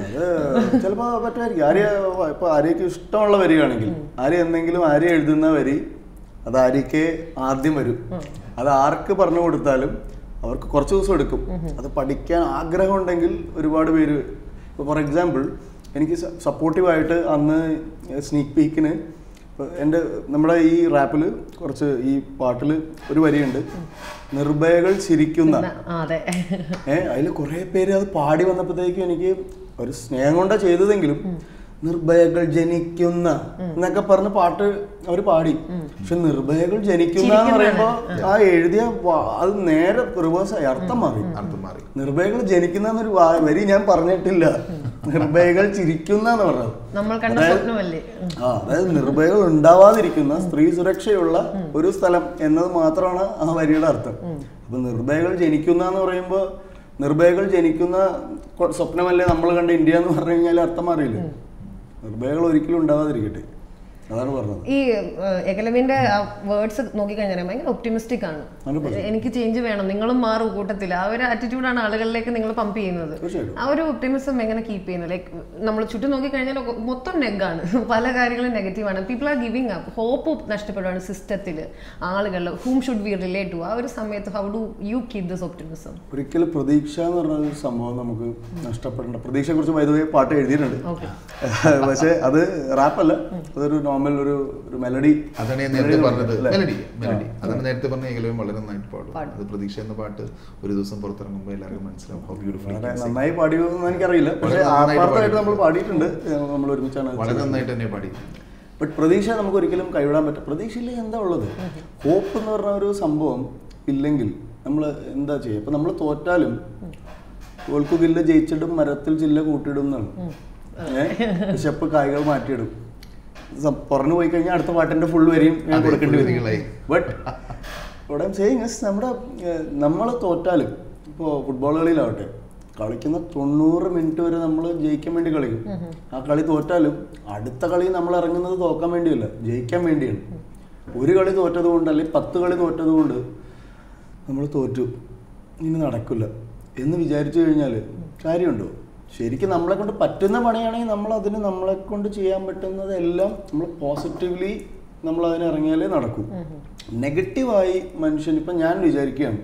അത് ചിലപ്പോ പറ്റുമായിരിക്കും ആര്യ ഇപ്പൊ ആര്യക്ക് ഇഷ്ടമുള്ള വരികയാണെങ്കിൽ ആര്യ എന്തെങ്കിലും ആര്യ എഴുതുന്ന വരി അത് ആര്യക്ക് ആദ്യം വരും അത് ആർക്ക് പറഞ്ഞു കൊടുത്താലും അവർക്ക് കുറച്ച് ദിവസം എടുക്കും അത് പഠിക്കാൻ ആഗ്രഹം ഉണ്ടെങ്കിൽ ഒരുപാട് പേര് ഇപ്പോൾ ഫോർ എക്സാമ്പിൾ എനിക്ക് സപ്പോർട്ടീവായിട്ട് അന്ന് സ്നീക്ക് പീക്കിന് എൻ്റെ നമ്മുടെ ഈ റാപ്പിൽ കുറച്ച് ഈ പാട്ടിൽ ഒരു വരിയുണ്ട് നിർഭയകൾ ചിരിക്കുന്ന ആ, അതെ ഏ അതിൽ കുറെ പേര് അത് പാടി വന്നപ്പോഴത്തേക്കും എനിക്ക് ഒരു സ്നേഹം കൊണ്ടാ ചെയ്തതെങ്കിലും നിർഭയകൾ ജനിക്കുന്ന എന്നൊക്കെ പറഞ്ഞ് പാട്ട് അവർ പാടി പക്ഷെ നിർഭയകൾ ജനിക്കുന്ന എന്ന് പറയുമ്പോ ആ എഴുതിയ വാ- അത് നേരെ റിവേഴ്സായി അർത്ഥം മാറി അർത്ഥം മാറി നിർഭയകൾ ജനിക്കുന്ന എന്നൊരു വാ- വരി ഞാൻ പറഞ്ഞിട്ടില്ല നിർഭയകൾ ചിരിക്കുന്ന എന്ന് പറഞ്ഞത് നമ്മൾ കണ്ട അതായത് സ്വപ്നമല്ലേ ആ അതായത് നിർഭയകൾ ഉണ്ടാവാതിരിക്കുന്ന സ്ത്രീ സുരക്ഷയുള്ള ഒരു സ്ഥലം എന്നത് മാത്രമാണ് ആ വരിയുടെ അർത്ഥം അപ്പൊ നിർഭയകൾ ജനിക്കുന്ന എന്ന് പറയുമ്പോൾ നിർഭയകൾ ജനിക്കുന്ന കൊ- സ്വപ്നമല്ലേ നമ്മൾ കണ്ട ഇന്ത്യ എന്ന് പറഞ്ഞു കഴിഞ്ഞാൽ അർത്ഥം അറിയില്ല നിർഭയകൾ ഒരിക്കലും ഉണ്ടാവാതിരിക്കട്ടെ അതാണ് പറഞ്ഞത് ഈ എകലവിന്റെ വേർഡ്സ് നോക്കിക്കഴിഞ്ഞാൽ ഭയങ്കര ഒപ്റ്റിമിസ്റ്റിക് ആണ് നല്ലപോലെ. എനിക്ക് ചേഞ്ച് വേണം നിങ്ങളും മാറും കൂട്ടത്തിൽ ആ ഒരു ആറ്റിറ്റ്യൂഡാണ് ആളുകളിലേക്ക് നിങ്ങൾ പമ്പ് ചെയ്യുന്നത് തീർച്ചയായിട്ടും. ആ ഒരു ഒപ്റ്റിമിസം എങ്ങനെ കീപ്പ് ചെയ്യുന്നത് ലൈക്ക് നമ്മൾ ചുറ്റും നോക്കിക്കഴിഞ്ഞാൽ ഒ- മൊത്തം നെഗാണ് പല കാര്യങ്ങളും നെഗറ്റീവാണ് people are giving up hope നഷ്ടപ്പെടുകയാണ് സിസ്റ്റത്തിൽ ആളുകൾ whom should we relate to ആ ഒരു സമയത്ത് how do you keep this optimism ഒരിക്കലും പ്രതീക്ഷ എന്ന് പറഞ്ഞ ഒരു സംഭവം നമുക്ക് നഷ്ടപ്പെടേണ്ട പ്രതീക്ഷയെ കുറിച്ച് വൈദ്യുതി പാട്ട് എഴുതിയിട്ടുണ്ട് ഓക്കെ പക്ഷെ അത് റാപ്പല്ല അതൊരു നോർമൽ ഒരു ഒരു മെലഡി അതാണ് ഞാൻ നേരത്തെ പറഞ്ഞത് മെലഡി മെലഡി അതാണ് നേരത്തെ പറഞ്ഞ ഏകലവും വളരെ നന്നായിട്ട് പാടും അത് പ്രതീക്ഷ എന്ന പാട്ട് ഒരു ദിവസം പുറത്തിറങ്ങുമ്പോൾ എല്ലാവർക്കും മനസ്സിലാവും ഹൗ ബ്യൂട്ടിഫുൾ വളരെ നന്നായി പാടിയോ എന്ന് എനിക്കറിയില്ല പക്ഷെ വളരെ നന്നായിട്ട് ആത്മാർത്ഥമായിട്ട് നമ്മൾ പാടിയിട്ടുണ്ട്. പാടിയിട്ടുണ്ട് നമ്മൾ ഒരുമിച്ചാണ് വളരെ നന്നായിട്ട് തന്നെ പാടി ബട്ട് പ്രതീക്ഷ നമുക്ക് ഒരിക്കലും കൈവിടാൻ പറ്റും പ്രതീക്ഷയില്ല എന്താ ഉള്ളത് ഹോപ്പ് എന്ന് പറഞ്ഞ ഒരു സംഭവം ഇല്ലെങ്കിൽ നമ്മൾ എന്താ ചെയ്യുക ഇപ്പൊ നമ്മൾ തോറ്റാലും തോൽക്കുകില്ല ജയിച്ചിടും മരത്തിൽ ചില്ല കൂട്ടിയിടും എന്നാണ് ഏഹ് ഷെപ്പ് കായ്കൾ മാറ്റിയിടും സം- പുറന്നു പോയി കഴിഞ്ഞാൽ അടുത്ത പാട്ടിന്റെ ഫുൾ വരെയും ഞാൻ അതെ, കൊടുക്കേണ്ടി full വരും വരികളായി. But what I'm saying is നമ്മുടെ നമ്മൾ തോറ്റാലും ഇപ്പോൾ ഫുട്ബോൾ കളിയിലാവട്ടെ കളിക്കുന്ന തൊണ്ണൂറ് മിനിറ്റ് വരെ നമ്മൾ ജയിക്കാൻ വേണ്ടി കളിക്കും ആ കളി തോറ്റാലും അടുത്ത കളി നമ്മൾ ഇറങ്ങുന്നത് തോക്കാൻ വേണ്ടിയല്ല ജയിക്കാൻ വേണ്ടിയാണ് ഒരു കളി തോറ്റത് കൊണ്ട് അല്ലെങ്കിൽ പത്ത് കളി തോറ്റത് കൊണ്ട് നമ്മൾ തോറ്റു ഇനി നടക്കില്ല എന്ന് വിചാരിച്ചു കഴിഞ്ഞാൽ കാര്യമുണ്ടോ ശരിക്കും നമ്മളെ കൊണ്ട് പറ്റുന്ന പണിയാണെങ്കിൽ നമ്മൾ അതിന് നമ്മളെ കൊണ്ട് ചെയ്യാൻ പറ്റുന്നതെല്ലാം നമ്മൾ പോസിറ്റീവ്ലി നമ്മൾ അതിന് ഇറങ്ങിയാലേ നടക്കൂ നെഗറ്റീവായി മനുഷ്യൻ ഇപ്പം ഞാൻ വിചാരിക്കുകയാണ്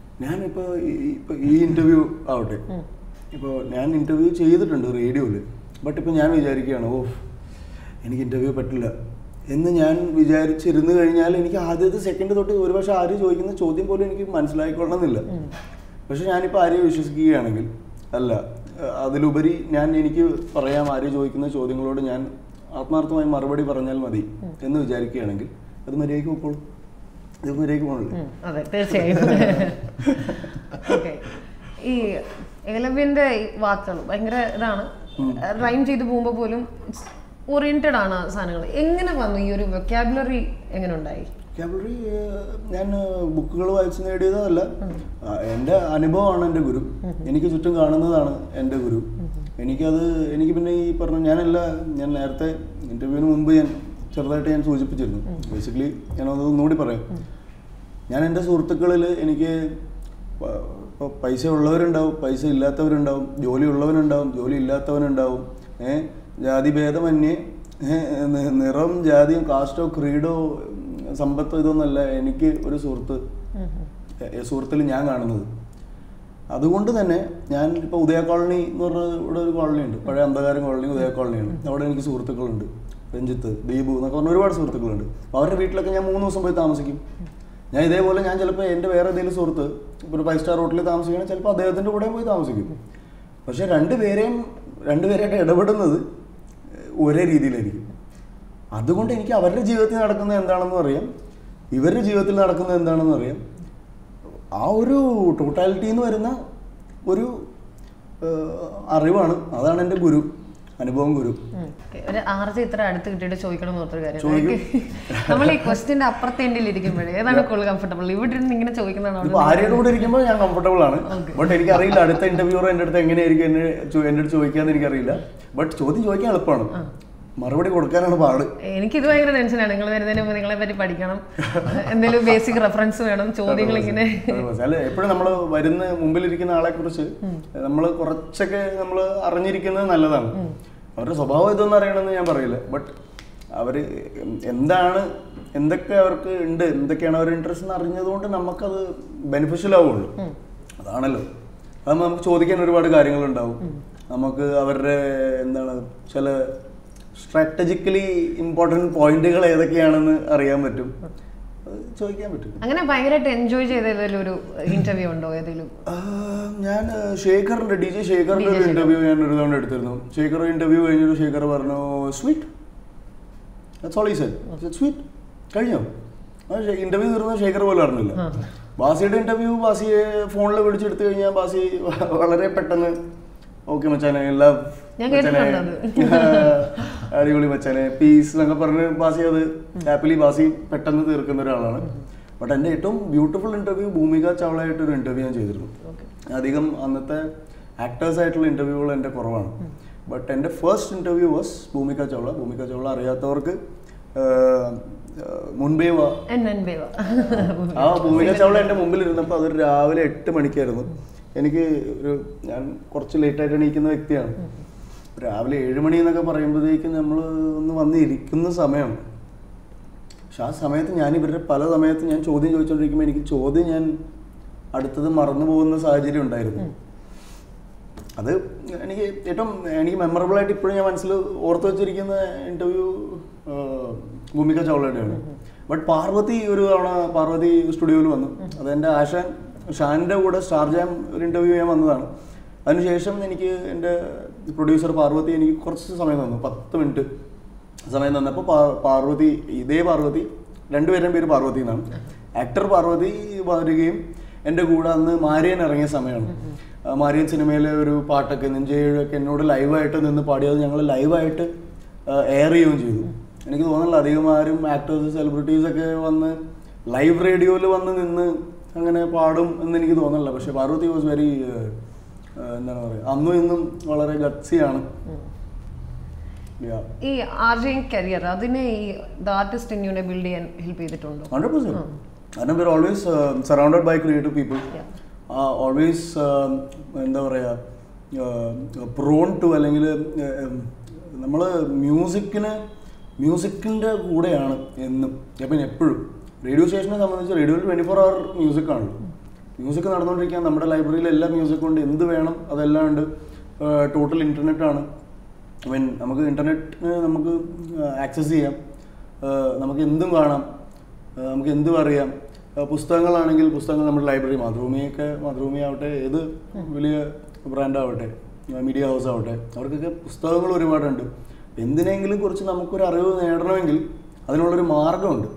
ഞാനിപ്പോൾ ഇപ്പോൾ ഈ ഇൻ്റർവ്യൂ ആവട്ടെ ഇപ്പോൾ ഞാൻ ഇൻ്റർവ്യൂ ചെയ്തിട്ടുണ്ട് റേഡിയോയിൽ ബട്ട് ഇപ്പം ഞാൻ വിചാരിക്കുകയാണ് ഓ എനിക്ക് ഇൻ്റർവ്യൂ പറ്റില്ല എന്ന് ഞാൻ വിചാരിച്ചിരുന്നു കഴിഞ്ഞാൽ എനിക്ക് ആദ്യത്തെ സെക്കൻഡ് തൊട്ട് ഒരുപക്ഷെ ആര് ചോദിക്കുന്ന ചോദ്യം പോലും എനിക്ക് മനസ്സിലായിക്കൊള്ളണമെന്നില്ല പക്ഷെ ഞാനിപ്പോൾ ആരെയും വിശ്വസിക്കുകയാണെങ്കിൽ അല്ല അഹ് അതിലുപരി ഞാൻ എനിക്ക് പറയാം ആര് ചോദിക്കുന്ന ചോദ്യങ്ങളോട് ഞാൻ ആത്മാർത്ഥമായി മറുപടി പറഞ്ഞാൽ മതി എന്ന് വിചാരിക്കുകയാണെങ്കിൽ അത് മര്യാദയ്ക്ക് പോയിക്കോളും ഇത് മര്യാദയ്ക്ക് പോകണില്ലേ ഉം, അതെ തീർച്ചയായും ഓക്കെ ഈ ഏലവ്യന്റെ ഈ വാക്കുകൾ ഭയങ്കര ഇതാണ് റൈം ചെയ്ത് പോകുമ്പോൾ പോലും ഓറിയന്റഡ് ആണ് ആ സാധനങ്ങൾ എങ്ങനെ വന്നു ഈ ഒരു വെക്കാബുലറി എങ്ങനെ ഉണ്ടായി വൊക്കാബുലറി ഞാൻ ബുക്കുകൾ വായിച്ച് നേടിയതല്ല ആ, എൻ്റെ അനുഭവമാണ് എൻ്റെ ഗുരു എനിക്ക് ചുറ്റും കാണുന്നതാണ് എൻ്റെ ഗുരു എനിക്കത് എനിക്ക് പിന്നെ ഈ പറഞ്ഞ ഞാനല്ല ഞാൻ നേരത്തെ ഇൻ്റർവ്യൂവിന് മുമ്പ് ഞാൻ ചെറുതായിട്ട് ഞാൻ സൂചിപ്പിച്ചിരുന്നു ബേസിക്കലി ഞാനത് ഒന്നുകൂടി പറയാം ഞാൻ എൻ്റെ സുഹൃത്തുക്കളിൽ എനിക്ക് പ- ഇപ്പൊ പൈസ ഉള്ളവരുണ്ടാവും പൈസ ഇല്ലാത്തവരുണ്ടാവും ജോലി ഉള്ളവനുണ്ടാവും ജോലി ഇല്ലാത്തവനുണ്ടാവും ഏഹ് ജാതി ഭേദമന്യേ ഏഹ് നി- നിറം ജാതിയും കാസ്റ്റോ ക്രീഡോ ഉം, സമ്പത്തോ ഇതൊന്നല്ല എനിക്ക് ഒരു സുഹൃത്ത് എ- സുഹൃത്തിൽ ഞാൻ കാണുന്നത് അതുകൊണ്ട് തന്നെ ഞാൻ ഇപ്പോൾ ഉദയ കോളനി എന്ന് പറഞ്ഞ ഇവിടെ ഒരു കോളനി ഉണ്ട് പഴയ അന്ധകാരം കോളനി ഉദയ കോളനിയാണ് അവിടെ എനിക്ക് സുഹൃത്തുക്കളുണ്ട് രഞ്ജിത്ത് ദീപു എന്നൊക്കെ പറഞ്ഞ ഒരുപാട് സുഹൃത്തുക്കളുണ്ട് അപ്പോൾ അവരുടെ വീട്ടിലൊക്കെ ഞാൻ മൂന്ന് ദിവസം പോയി താമസിക്കും ഞാൻ ഇതേപോലെ ഞാൻ ചിലപ്പോൾ എൻ്റെ വേറെ ഏതെങ്കിലും സുഹൃത്ത് ഇപ്പോൾ ഒരു ഫൈവ് സ്റ്റാർ ഹോട്ടലിൽ താമസിക്കുകയാണെങ്കിൽ ചിലപ്പോൾ അദ്ദേഹത്തിൻ്റെ കൂടെ പോയി താമസിക്കും പക്ഷേ രണ്ടുപേരെയും രണ്ടുപേരായിട്ട് ഇടപെടുന്നത് ഒരേ രീതിയിലായിരിക്കും അതുകൊണ്ട് എനിക്ക് അവരുടെ ജീവിതത്തിൽ നടക്കുന്നത് എന്താണെന്ന് അറിയാം ഇവരുടെ ജീവിതത്തിൽ നടക്കുന്നത് എന്താണെന്ന് അറിയാം ആ ഒരു ടോട്ടാലിറ്റിയിൽ നിന്ന് വരുന്ന ഒരു ഏഹ്, അറിവാണ് അതാണ് എൻ്റെ ഗുരു അനുഭവം ഗുരു ഉം. Okay. ഒരു ആർജി ഇത്ര അടുത്ത് കിട്ടിയിട്ട് ചോദിക്കണം എന്ന് ഓർത്തൊരു കാര്യം ചോദിക്കും. നമ്മൾ ഈ ക്വസ്റ്റിന്റെ അപ്പുറത്തെ എൻഡിൽ ഇരിക്കുമ്പോഴേ ഏതാണ് കൂടുതൽ കംഫർട്ടബിൾ ഇവിടെ ഇരുന്ന് ഇങ്ങനെ ചോദിക്കുന്നതാണോ ഇപ്പൊ ആര്യയുടെ കൂടെ ഇരിക്കുമ്പോൾ ഞാൻ കംഫർട്ടബിൾ ആണ് ബട്ട് എനിക്കറിയില്ല അടുത്ത ഇന്റർവ്യൂർ എൻ്റെ അടുത്ത് എങ്ങനെയായിരിക്കും എന്നെ ചോ- എൻ്റെ അടുത്ത് ചോദിക്കാന്ന് എനിക്കറിയില്ല ബട്ട് ചോദ്യം ചോദിക്കാൻ എളുപ്പമാണ് മറുപടി കൊടുക്കാനാണ് പാട് എനിക്കിത് ഭയങ്കര ടെൻഷനാണ് നിങ്ങൾ വരുന്നതിന് മുമ്പ് നിങ്ങളെ പറ്റി പഠിക്കണം എന്തെങ്കിലും ബേസിക് റെഫറൻസ് വേണം ചോദ്യങ്ങൾ ഇങ്ങനെ അല്ല എപ്പോഴും നമ്മൾ വരുന്ന മുമ്പിലിരിക്കുന്ന ആളെ കുറിച്ച് നമ്മൾ കുറച്ചൊക്കെ നമ്മൾ അറിഞ്ഞിരിക്കുന്നത് നല്ലതാണ് അവരുടെ സ്വഭാവം ഇതൊന്നും അറിയണമെന്ന് ഞാൻ പറയില്ല ബട്ട് അവർ എന്താണ് എന്തൊക്കെ അവർക്ക് ഉണ്ട് എന്തൊക്കെയാണ് അവരുടെ ഇൻട്രസ്റ്റ് എന്ന് അറിഞ്ഞതുകൊണ്ട് നമുക്കത് ബെനിഫിഷ്യൽ ആവുള്ളൂ അതാണല്ലോ അതാകുമ്പോൾ നമുക്ക് ചോദിക്കാൻ ഒരുപാട് കാര്യങ്ങളുണ്ടാവും നമുക്ക് അവരുടെ എന്താണ് ചില സ്ട്രാറ്റജിക്കലി ഇമ്പോർട്ടൻറ്റ് പോയിന്റുകൾ ഏതൊക്കെയാണെന്ന് അറിയാൻ പറ്റും അത് ചോദിക്കാൻ പറ്റും അങ്ങനെ ഭയങ്കരമായിട്ട് എൻജോയ് ചെയ്ത ഏതെങ്കിലും ഒരു ഇന്റർവ്യൂ ഉണ്ടോ ഏതെങ്കിലും ആ, ഞാൻ ആ, ശേഖറിന്റെ ഡി ജെ ശേഖറിന്റെ ഒരു ഇന്റർവ്യൂ ഞാൻ ഒരു തവണ എടുത്തിരുന്നു ശേഖർ ഇന്റർവ്യൂ കഴിഞ്ഞിട്ട് ശേഖർ പറഞ്ഞു സ്വീറ്റ് ഓൾ ഈ സെഡ് സ്വീറ്റ് കഴിഞ്ഞോ ഇന്റർവ്യൂ തീർന്ന ശേഖർ പോലും അറിഞ്ഞില്ല ബാസിയുടെ ഇന്റർവ്യൂ ബാസിയെ ഫോണിൽ വിളിച്ചെടുത്തു കഴിഞ്ഞാൽ ബാസി വളരെ പെട്ടെന്ന് ഓക്കെ മച്ചാനെ എല്ലാ ഞാൻ കേട്ടിട്ടുണ്ട് അടിപൊളി മച്ചാനെ പീസ് എന്നൊക്കെ പറഞ്ഞ് ബാസി അത് ഹാപ്പിലി ബാസി പെട്ടെന്ന് തീർക്കുന്ന ഒരാളാണ് ബട്ട് എൻ്റെ ഏറ്റവും ബ്യൂട്ടിഫുൾ ഇന്റർവ്യൂ ഭൂമിക ചാവളയായിട്ട് ഒരു ഇന്റർവ്യൂ ഞാൻ ചെയ്തിരുന്നു അധികം അന്നത്തെ ആക്ടേഴ്സ് ആയിട്ടുള്ള ഇന്റർവ്യൂകൾ എൻ്റെ കുറവാണ് ബട്ട് എൻ്റെ first interview was Bhumika Chawla Bhumika Chawla അറിയാത്തവർക്ക് ആഹ്, ആഹ്, മുൻപേ വാ എൻ എൻ ബേവ ആ ഭൂമിക ചൗള എൻ്റെ മുമ്പിൽ ഇരുന്നപ്പോൾ അതൊരു രാവിലെ എട്ട് മണിക്കായിരുന്നു എനിക്ക് ഒരു ഞാൻ കുറച്ച് ലേറ്റായിട്ട് എണീക്കുന്ന വ്യക്തിയാണ് രാവിലെ ഏഴ് മണി എന്നൊക്കെ പറയുമ്പോഴത്തേക്കും നമ്മൾ ഒന്ന് വന്ന് ഇരിക്കുന്ന സമയമാണ് പക്ഷെ ആ സമയത്ത് ഞാൻ ഇവരുടെ പല സമയത്ത് ഞാൻ ചോദ്യം ചോദിച്ചുകൊണ്ടിരിക്കുമ്പോൾ എനിക്ക് ചോദ്യം ഞാൻ അടുത്തത് മറന്നു പോകുന്ന സാഹചര്യം ഉണ്ടായിരുന്നു അത് എനിക്ക് ഏറ്റവും എനിക്ക് മെമ്മറബിൾ ആയിട്ട് ഇപ്പോഴും ഞാൻ മനസ്സിൽ ഓർത്ത് വെച്ചിരിക്കുന്ന ഇന്റർവ്യൂ ഭൂമിക ചൗളയുടെയാണ് ബട്ട് പാർവതി ഒരു തവണ പാർവതി സ്റ്റുഡിയോയിൽ വന്നു അതെൻ്റെ ആശാൻ ഷാനിൻ്റെ കൂടെ സ്റ്റാർ ജാം ഒരു ഇന്റർവ്യൂ ചെയ്യാൻ വന്നതാണ് അതിനുശേഷം എനിക്ക് എൻ്റെ പ്രൊഡ്യൂസർ പാർവതി എനിക്ക് കുറച്ച് സമയം തന്നു പത്ത് മിനിറ്റ് സമയം തന്നപ്പോൾ പാ- പാർവതി ഇതേ പാർവതി രണ്ടുപേരുടെയും പേര് പാർവതി എന്നാണ് ആക്ടർ പാർവതി വരികയും എൻ്റെ കൂടെ അന്ന് മാരിയൻ ഇറങ്ങിയ സമയമാണ് ആ, മാരിയൻ സിനിമയിലെ ഒരു പാട്ടൊക്കെ നെഞ്ചേഴൊക്കെ എന്നോട് ലൈവായിട്ട് നിന്ന് പാടിയത് ഞങ്ങൾ ലൈവായിട്ട് എയർ ചെയ്യുകയും ചെയ്തു എനിക്ക് തോന്നുന്നില്ല അധികം ആരും ആക്ടേഴ്സ് സെലിബ്രിറ്റീസ് ഒക്കെ വന്ന് ലൈവ് റേഡിയോയിൽ വന്ന് നിന്ന് അങ്ങനെ പാടും എന്ന് എനിക്ക് തോന്നുന്നില്ല പക്ഷേ പാർവതി വാസ് വെരി എന്താണ് പറയുക അന്നും ഇന്നും വളരെ ഗട്സിയാണ് Yeah. ഈ ആർജിങ് കരിയർ അതിനെ ഈ ദ ആർട്ടിസ്റ്റ് ഇൻ ബിൽഡ് ചെയ്യാൻ ഹെൽപ്പ് ചെയ്തിട്ടുണ്ടോ ഹൺഡ്രഡ് പെർസെന്റ് കാരണം we're always uh, surrounded by creative people Yeah. uh, always um, എന്താ പറയുക പ്രോൺ ടു അല്ലെങ്കിൽ നമ്മൾ മ്യൂസിക്കിന് മ്യൂസിക്കിൻ്റെ കൂടെയാണ് എന്നും അപ്പം എപ്പോഴും റേഡിയോ സ്റ്റേഷനെ സംബന്ധിച്ച് റേഡിയോയിൽ ട്വൻറ്റി ഫോർ അവർ മ്യൂസിക് ആണല്ലോ മ്യൂസിക് നടന്നുകൊണ്ടിരിക്കാൻ നമ്മുടെ ലൈബ്രറിയിൽ എല്ലാ മ്യൂസിക്കും ഉണ്ട് എന്ത് വേണം അതെല്ലാം ഉണ്ട് ടോട്ടൽ ഇൻ്റർനെറ്റ് ആണ് ഐ മീൻ നമുക്ക് ഇൻ്റർനെറ്റ് നമുക്ക് ആക്സസ് ചെയ്യാം ആ, നമുക്ക് എന്തും കാണാം ആ, നമുക്ക് എന്തും അറിയാം ആ, പുസ്തകങ്ങളാണെങ്കിൽ പുസ്തകങ്ങൾ നമ്മുടെ ലൈബ്രറി മാതൃഭൂമിയൊക്കെ മാതൃഭൂമി ആവട്ടെ ഏത് വലിയ ബ്രാൻഡ് ആവട്ടെ മീഡിയ ഹൗസ് ആവട്ടെ അവർക്കൊക്കെ പുസ്തകങ്ങൾ ഒരുപാടുണ്ട് എന്തിനെങ്കിലും കുറിച്ച് നമുക്കൊരു അറിവ് നേടണമെങ്കിൽ അതിനുള്ളൊരു മാർഗമുണ്ട്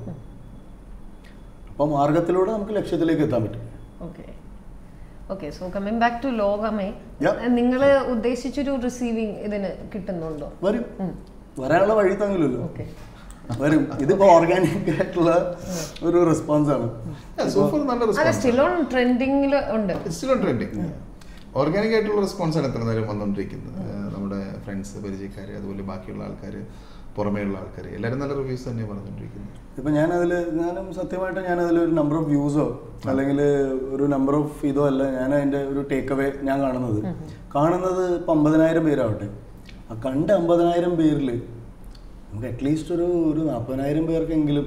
അപ്പോൾ മാർഗത്തിലൂടെ നമുക്ക് ലക്ഷ്യത്തിലേക്ക് എത്താൻ പറ്റും okay okay so coming back to Lokame Yeah. നിങ്ങൾ ഉദ്ദേശിച്ചൊരു റിസീവിങ് ഇതിന് കിട്ടുന്നുണ്ടോ വരും വരാനുള്ള വഴി തങ്ങില്ലല്ലോ ഓക്കെ വരും ഇതിപ്പോ ഓർഗാനിക് ആയിട്ടുള്ള ഒരു റെസ്പോൺസ് ആണ് സോഫർ നല്ല അതെ റെസ്പോൺസ് സ്റ്റിൽ ഓൺ ട്രെൻഡിങ്ങിൽ ഉണ്ട് സ്റ്റിൽ ട്രെൻഡിങ് ഓർഗാനിക് ആയിട്ടുള്ള റെസ്പോൺസ് ആണ് എത്ര നേരം വന്നുകൊണ്ടിരിക്കുന്നത് ഏഹ് നമ്മുടെ ഫ്രണ്ട്സ് പരിചയക്കാർ അതുപോലെ ബാക്കിയുള്ള ആൾക്കാർ പുറമേയുള്ള ആൾക്കാർ എല്ലാവരും നല്ല റിവ്യൂസ് തന്നെയാണ് പറഞ്ഞുകൊണ്ടിരിക്കുന്നത് ഇപ്പൊ ഞാൻ അതിൽ ഞാനും സത്യമായിട്ട് ഞാൻ അതിൽ ഒരു നമ്പർ ഓഫ് വ്യൂസോ അല്ലെങ്കിൽ ഒരു നമ്പർ ഓഫ് ഇതോ അല്ല ഞാൻ അതിന്റെ ഒരു ടേക്ക് അവേ ഞാൻ കാണുന്നത് കാണുന്നത് ഇപ്പൊ അമ്പതിനായിരം പേരാവട്ടെ ആ കണ്ട അമ്പതിനായിരം പേരിൽ നമുക്ക് അറ്റ്ലീസ്റ്റ് ഒരു ഒരു നാൽപ്പതിനായിരം പേർക്കെങ്കിലും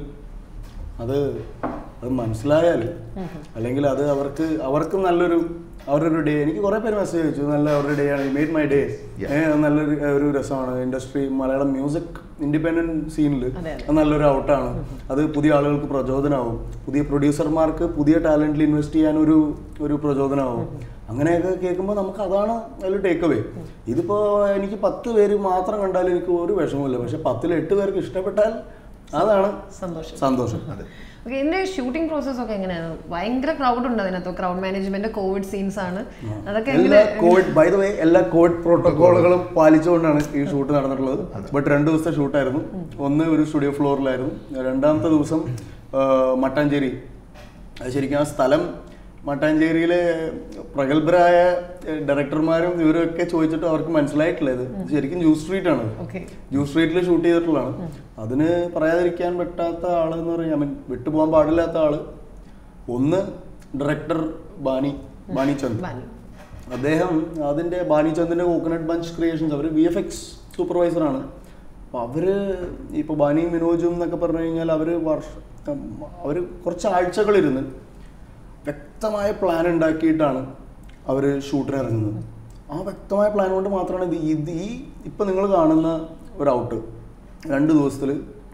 അത് അത് മനസ്സിലായാൽ അല്ലെങ്കിൽ അത് അവർക്ക് അവർക്ക് നല്ലൊരു അവരുടെ ഒരു ഡേ എനിക്ക് കുറേ പേര് മെസ്സേജ് അയച്ചു നല്ല അവരുടെ ഡേ ആണ് മേഡ് മൈ ഡേ നല്ലൊരു ഏഹ്, ഒരു രസമാണ് ഇൻഡസ്ട്രി മലയാളം മ്യൂസിക് ഇൻഡിപെൻഡന്റ് സീനിൽ അതെ, അത് നല്ലൊരു ഔട്ടാണ് അത് പുതിയ ആളുകൾക്ക് പ്രചോദനമാവും പുതിയ പ്രൊഡ്യൂസർമാർക്ക് പുതിയ ടാലന്റിൽ ഇൻവെസ്റ്റ് ചെയ്യാൻ ഒരു ഒരു പ്രചോദനമാവും അങ്ങനെയൊക്കെ കേൾക്കുമ്പോൾ നമുക്ക് അതാണ് അതിൽ ടേക്ക് അവേ ഇതിപ്പോ എനിക്ക് പത്ത് പേര് മാത്രം കണ്ടാൽ എനിക്ക് ഒരു വിഷമമില്ല പക്ഷെ പത്തിൽ എട്ട് പേർക്ക് ഇഷ്ടപ്പെട്ടാൽ അതാണ് സന്തോഷം സന്തോഷം അതെ ഓക്കെ ഇതിന്റെ ഷൂട്ടിംഗ് പ്രോസസ് ഒക്കെ എങ്ങനെയാണ് ഭയങ്കര ക്രൗഡ് ഉണ്ട് അതിനകത്ത് ക്രൗഡ് മാനേജ്മെന്റ് കോവിഡ് സീൻസ് ആണ് അതൊക്കെ എല്ലാ എങ്ങനെ കോവിഡ് ബൈ ദ വേ എല്ലാ കോവിഡ് പ്രോട്ടോകോളുകളും പാലിച്ചുകൊണ്ടാണ് ഈ ഷൂട്ട് നടന്നിട്ടുള്ളത് ബട്ട് രണ്ട് ദിവസത്തെ ഷൂട്ടായിരുന്നു ഒന്ന് ഒരു സ്റ്റുഡിയോ ഫ്ലോറിലായിരുന്നു രണ്ടാമത്തെ ദിവസം ആ, മട്ടാഞ്ചേരി അത് ശരിക്കും ആ സ്ഥലം മട്ടാഞ്ചേരിയിലെ പ്രഗത്ഭരായ ഡയറക്ടർമാരും ഇവരൊക്കെ ചോദിച്ചിട്ട് അവർക്ക് മനസ്സിലായിട്ടില്ല ഇത് ഇത് ശരിക്കും ജ്യൂസ് സ്ട്രീറ്റ് ആണ് ഓക്കെ ജ്യൂസ് സ്ട്രീറ്റിൽ ഷൂട്ട് ചെയ്തിട്ടുള്ളതാണ് അതിന് പറയാതിരിക്കാൻ പറ്റാത്ത ആള് എന്ന് പറഞ്ഞാൽ ഐ മീൻ വിട്ടുപോകാൻ പാടില്ലാത്ത ആള് ഒന്ന് ഡയറക്ടർ ബാനി ബാനി ചന്ദ് ബാനി. അദ്ദേഹം അതിൻ്റെ ബാനിചന്ദിൻ്റെ കോക്കനട്ട് ബഞ്ച് ക്രിയേഷൻസ് അവർ വി എഫ് എക്സ് സൂപ്പർവൈസറാണ് അപ്പോൾ അവർ ഇപ്പോൾ ബാനി മിനോജും എന്നൊക്കെ പറഞ്ഞു കഴിഞ്ഞാൽ അവർ വർഷ അവർ കുറച്ച് ആഴ്ചകളിരുന്ന് വ്യക്തമായ പ്ലാൻ ഉണ്ടാക്കിയിട്ടാണ് അവർ ഷൂട്ടിന് ഇറങ്ങുന്നത് ആ വ്യക്തമായ പ്ലാൻ കൊണ്ട് മാത്രമാണ് ഇത് ഇത് ഈ ഇപ്പം നിങ്ങൾ കാണുന്ന ഒരു ഔട്ട് രണ്ട് ദിവസത്തിൽ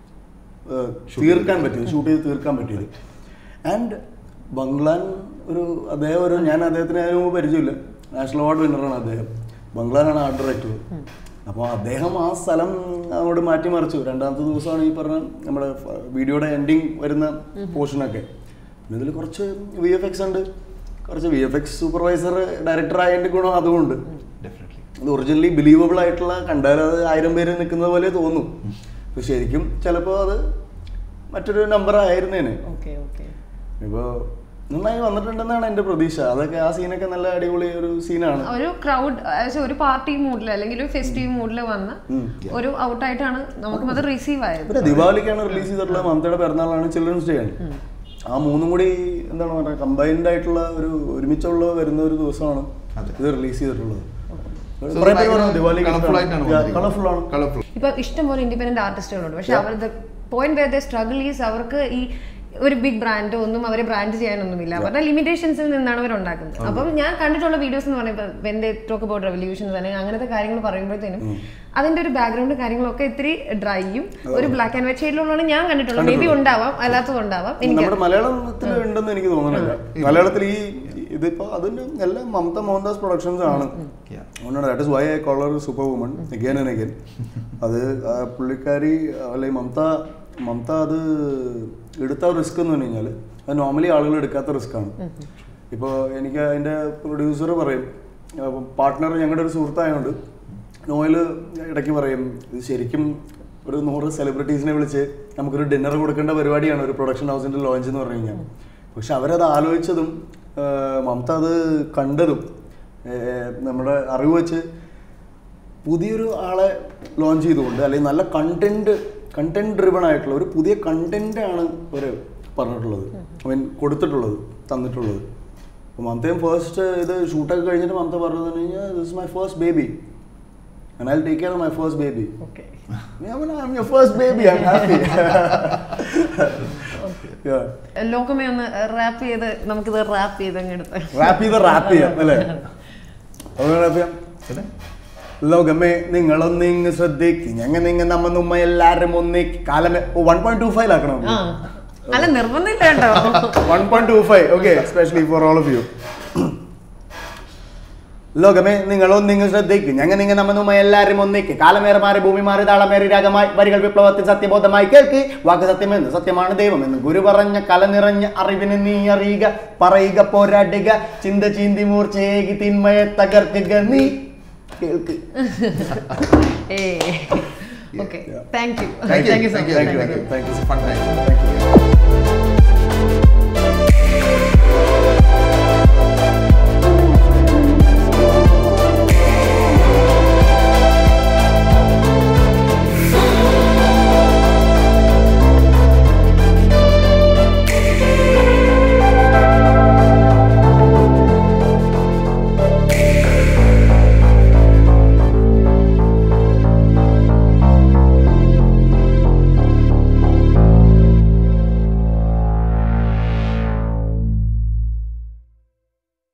തീർക്കാൻ പറ്റിയത് ഷൂട്ട് ചെയ്ത് തീർക്കാൻ പറ്റിയത് ആൻഡ് ബംഗ്ലാൻ ഒരു അദ്ദേഹം ഒരു ഞാൻ അദ്ദേഹത്തിന് അതിന് മുമ്പ് പരിചയമില്ല നാഷണൽ അവാർഡ് വിന്നറാണ് അദ്ദേഹം ബംഗ്ലാനാണ് ആർട്ട് ഡയറക്ടർ അപ്പോൾ അദ്ദേഹം ആ സ്ഥലം അങ്ങോട്ട് മാറ്റിമറിച്ചു രണ്ടാമത്തെ ദിവസമാണ് ഈ പറഞ്ഞ നമ്മുടെ ഫ- വീഡിയോയുടെ എൻഡിങ് വരുന്ന പോർഷനൊക്കെ പിന്നെ ഇതിൽ കുറച്ച് വി എഫ് എക്സ് ഉണ്ട് കുറച്ച് V F X supervisor director ആയതിൻ്റെ ഗുണം അതുകൊണ്ട് ഡെഫിനറ്റ്ലി അത് ഒറിജിനലി ബിലീവബിൾ ആയിട്ടുള്ള കണ്ടാൽ അത് ആയിരം പേര് നിൽക്കുന്ന പോലെ തോന്നും പക്ഷെ ശരിക്കും ചിലപ്പോൾ അത് മറ്റൊരു നമ്പർ ആയിരുന്നേനെ ഓക്കെ ഓക്കെ ഇപ്പോൾ നന്നായി വന്നിട്ടുണ്ടെന്നാണ് എൻ്റെ പ്രതീക്ഷ അതൊക്കെ ആ സീനൊക്കെ നല്ല അടിപൊളി ഒരു സീനാണ് ഒരു ക്രൗഡ് ഒരു പാർട്ടി മൂഡിൽ അല്ലെങ്കിൽ ഒരു ഫെസ്റ്റീവ് മൂഡിൽ വന്ന ഒരു ഔട്ടായിട്ടാണ് നമുക്കും അത് റിസീവ് ആയത് പിന്നെ ദീപാവലിക്കാണ് റിലീസ് ചെയ്തിട്ടുള്ളത് മമതയുടെ പിറന്നാളാണ് ചിൽഡ്രൻസ് ഡേ ആണ് ആ മൂന്നും കൂടി എന്താണ് പറയുക കമ്പൈൻഡ് ആയിട്ടുള്ള ഒരു ഒരുമിച്ചുള്ള വരുന്ന ഒരു ദിവസമാണ് അതെ. ഇത് റിലീസ് ചെയ്തിട്ടുള്ളത് So, കുറേ പേര് ഭയങ്കര പറഞ്ഞു ദിവാലി colourful ആയിട്ടാണ് കളർഫുൾ ആണ് കളർഫുൾ ഇപ്പൊ ഇഷ്ടംപോലെ ഇൻഡിപെൻഡന്റ് ആർട്ടിസ്റ്റുകളുണ്ട് പക്ഷെ അവർ point where the struggle is അവർക്ക് ഈ ഒരു ബിഗ് ബ്രാൻഡ് ഒന്നും അവരെ ബ്രാൻഡ് ചെയ്യാനൊന്നുമില്ല അവരുടെ ലിമിറ്റേഷൻസിൽ നിന്നാണ് അവർ ഉണ്ടാക്കുന്നത് അപ്പം ഞാൻ കണ്ടിട്ടുള്ള വീഡിയോസ് എന്ന് പറയുമ്പോൾ വെന്റെ ടോക്ക് അബൌട്ട് റെവല്യൂഷൻസ് അല്ലെങ്കിൽ അങ്ങനത്തെ കാര്യങ്ങൾ പറയുമ്പോഴത്തേനും അതിന്റെ ഒരു ബാക്ക്ഗ്രൗണ്ട് കാര്യങ്ങളൊക്കെ ഇത്തിരി ഡ്രൈയും ഒരു ബ്ലാക്ക് ആൻഡ് വൈറ്റ് ഷെയ്ഡിലുള്ളതാണ് ഞാൻ കണ്ടിട്ടുള്ളത് മേ ബി ഉണ്ടാവാം അല്ലാത്തത് ഉണ്ടാവാം എനിക്ക് നമ്മുടെ മലയാളത്തിൽ ഉണ്ടെന്ന് എനിക്ക് തോന്നുന്നില്ല മലയാളത്തിൽ ഈ ഇതിപ്പോ അതിന്റെ എല്ലാം മമത മോഹൻദാസ് പ്രൊഡക്ഷൻസ് ആണ് Yeah. അതുകൊണ്ടാണ് that is why I call her super woman again and again അത് ആ പുള്ളിക്കാരി അല്ലെങ്കിൽ മമത മമത അത് എടുത്ത റിസ്ക് എന്ന് പറഞ്ഞു കഴിഞ്ഞാൽ അത് നോർമലി ആളുകൾ എടുക്കാത്ത റിസ്ക് ആണ് ഇപ്പോൾ എനിക്ക് അതിൻ്റെ പ്രൊഡ്യൂസർ പറയും പാർട്ട്ണർ ഞങ്ങളുടെ ഒരു സുഹൃത്തായതുകൊണ്ട് നോയൽ ഇടയ്ക്ക് പറയും ഇത് ശരിക്കും ഒരു നൂറ് സെലിബ്രിറ്റീസിനെ വിളിച്ച് നമുക്കൊരു ഡിന്നർ കൊടുക്കേണ്ട പരിപാടിയാണ് ഒരു പ്രൊഡക്ഷൻ ഹൗസിൻ്റെ ലോഞ്ച് എന്ന് പറഞ്ഞു കഴിഞ്ഞാൽ പക്ഷെ അവരത് ആലോചിച്ചതും ആ, മമത അത് കണ്ടതും ഏ, നമ്മുടെ അറിവ് വെച്ച് പുതിയൊരു ആളെ ലോഞ്ച് ചെയ്തുകൊണ്ട് അല്ലെങ്കിൽ നല്ല കണ്ടന്റ് കണ്ടന്റ് ഡ്രിവൺ ആയിട്ടുള്ള ഒരു പുതിയ കണ്ടന്റ് ആണ് അവർ പറഞ്ഞിട്ടുള്ളത് ഐ മീൻ കൊടുത്തിട്ടുള്ളത് തന്നിട്ടുള്ളത് അപ്പോൾ മമതയും ഫസ്റ്റ് ഇത് ഷൂട്ടൊക്കെ കഴിഞ്ഞിട്ട് മമത പറഞ്ഞതെന്ന് കഴിഞ്ഞാൽ this my first baby and I take care of my first baby okay I'm your first baby. I'm happy. yeah. ലോകമേ ഒന്ന് റാപ്പ് ചെയ്ത് നമുക്കിത് റാപ്പ് ചെയ്ത് അങ്ങ് എടുത്ത് റാപ്പ് ചെയ്ത് റാപ്പ് ചെയ്യാം അല്ലേ അതുകൊണ്ട് റാപ്പ് ചെയ്യാം ലോകമേ നിങ്ങളൊന്നിങ് ശ്രദ്ധിക്ക് ഞങ്ങ നിങ്ങ നമ്മ നമ്മ എല്ലാരും ഒന്നിക്ക് കാലമേ വൺ പോയിന്റ് ടു ഫൈവ് ആക്കണം ആ അല്ല നിർബന്ധമില്ല കേട്ടോ one point two five okay specially for all of you Lokame നിങ്ങൾ ഒന്നിങ്ങ് ശ്രദ്ധിക്കും ഞങ്ങ നിങ്ങ നമ്മ നമ്മ എല്ലാരും ഒന്നിക്ക് കാലമേറെ മാറി ഭൂമി മാറി താളമേറി രാഗമായി വരികൾ വിപ്ലവത്തിൽ സത്യബോധമായി കേൾക്ക് വാക്ക് സത്യമെന്ന് സത്യമാണ് ദൈവമെന്ന് ഗുരു പറഞ്ഞ കല നിറഞ്ഞ അറിവിന് നീ അറിയുക പറയുക പോരാടുക ചിന്ത ചീന്തി മൂർച്ചയേകി തിന്മയെ തകർക്കുക നീ കേൾക്ക് ഏ okay thank you Thank you. Thank you so Thank much you. Thank you. Thank you. It's a fun time.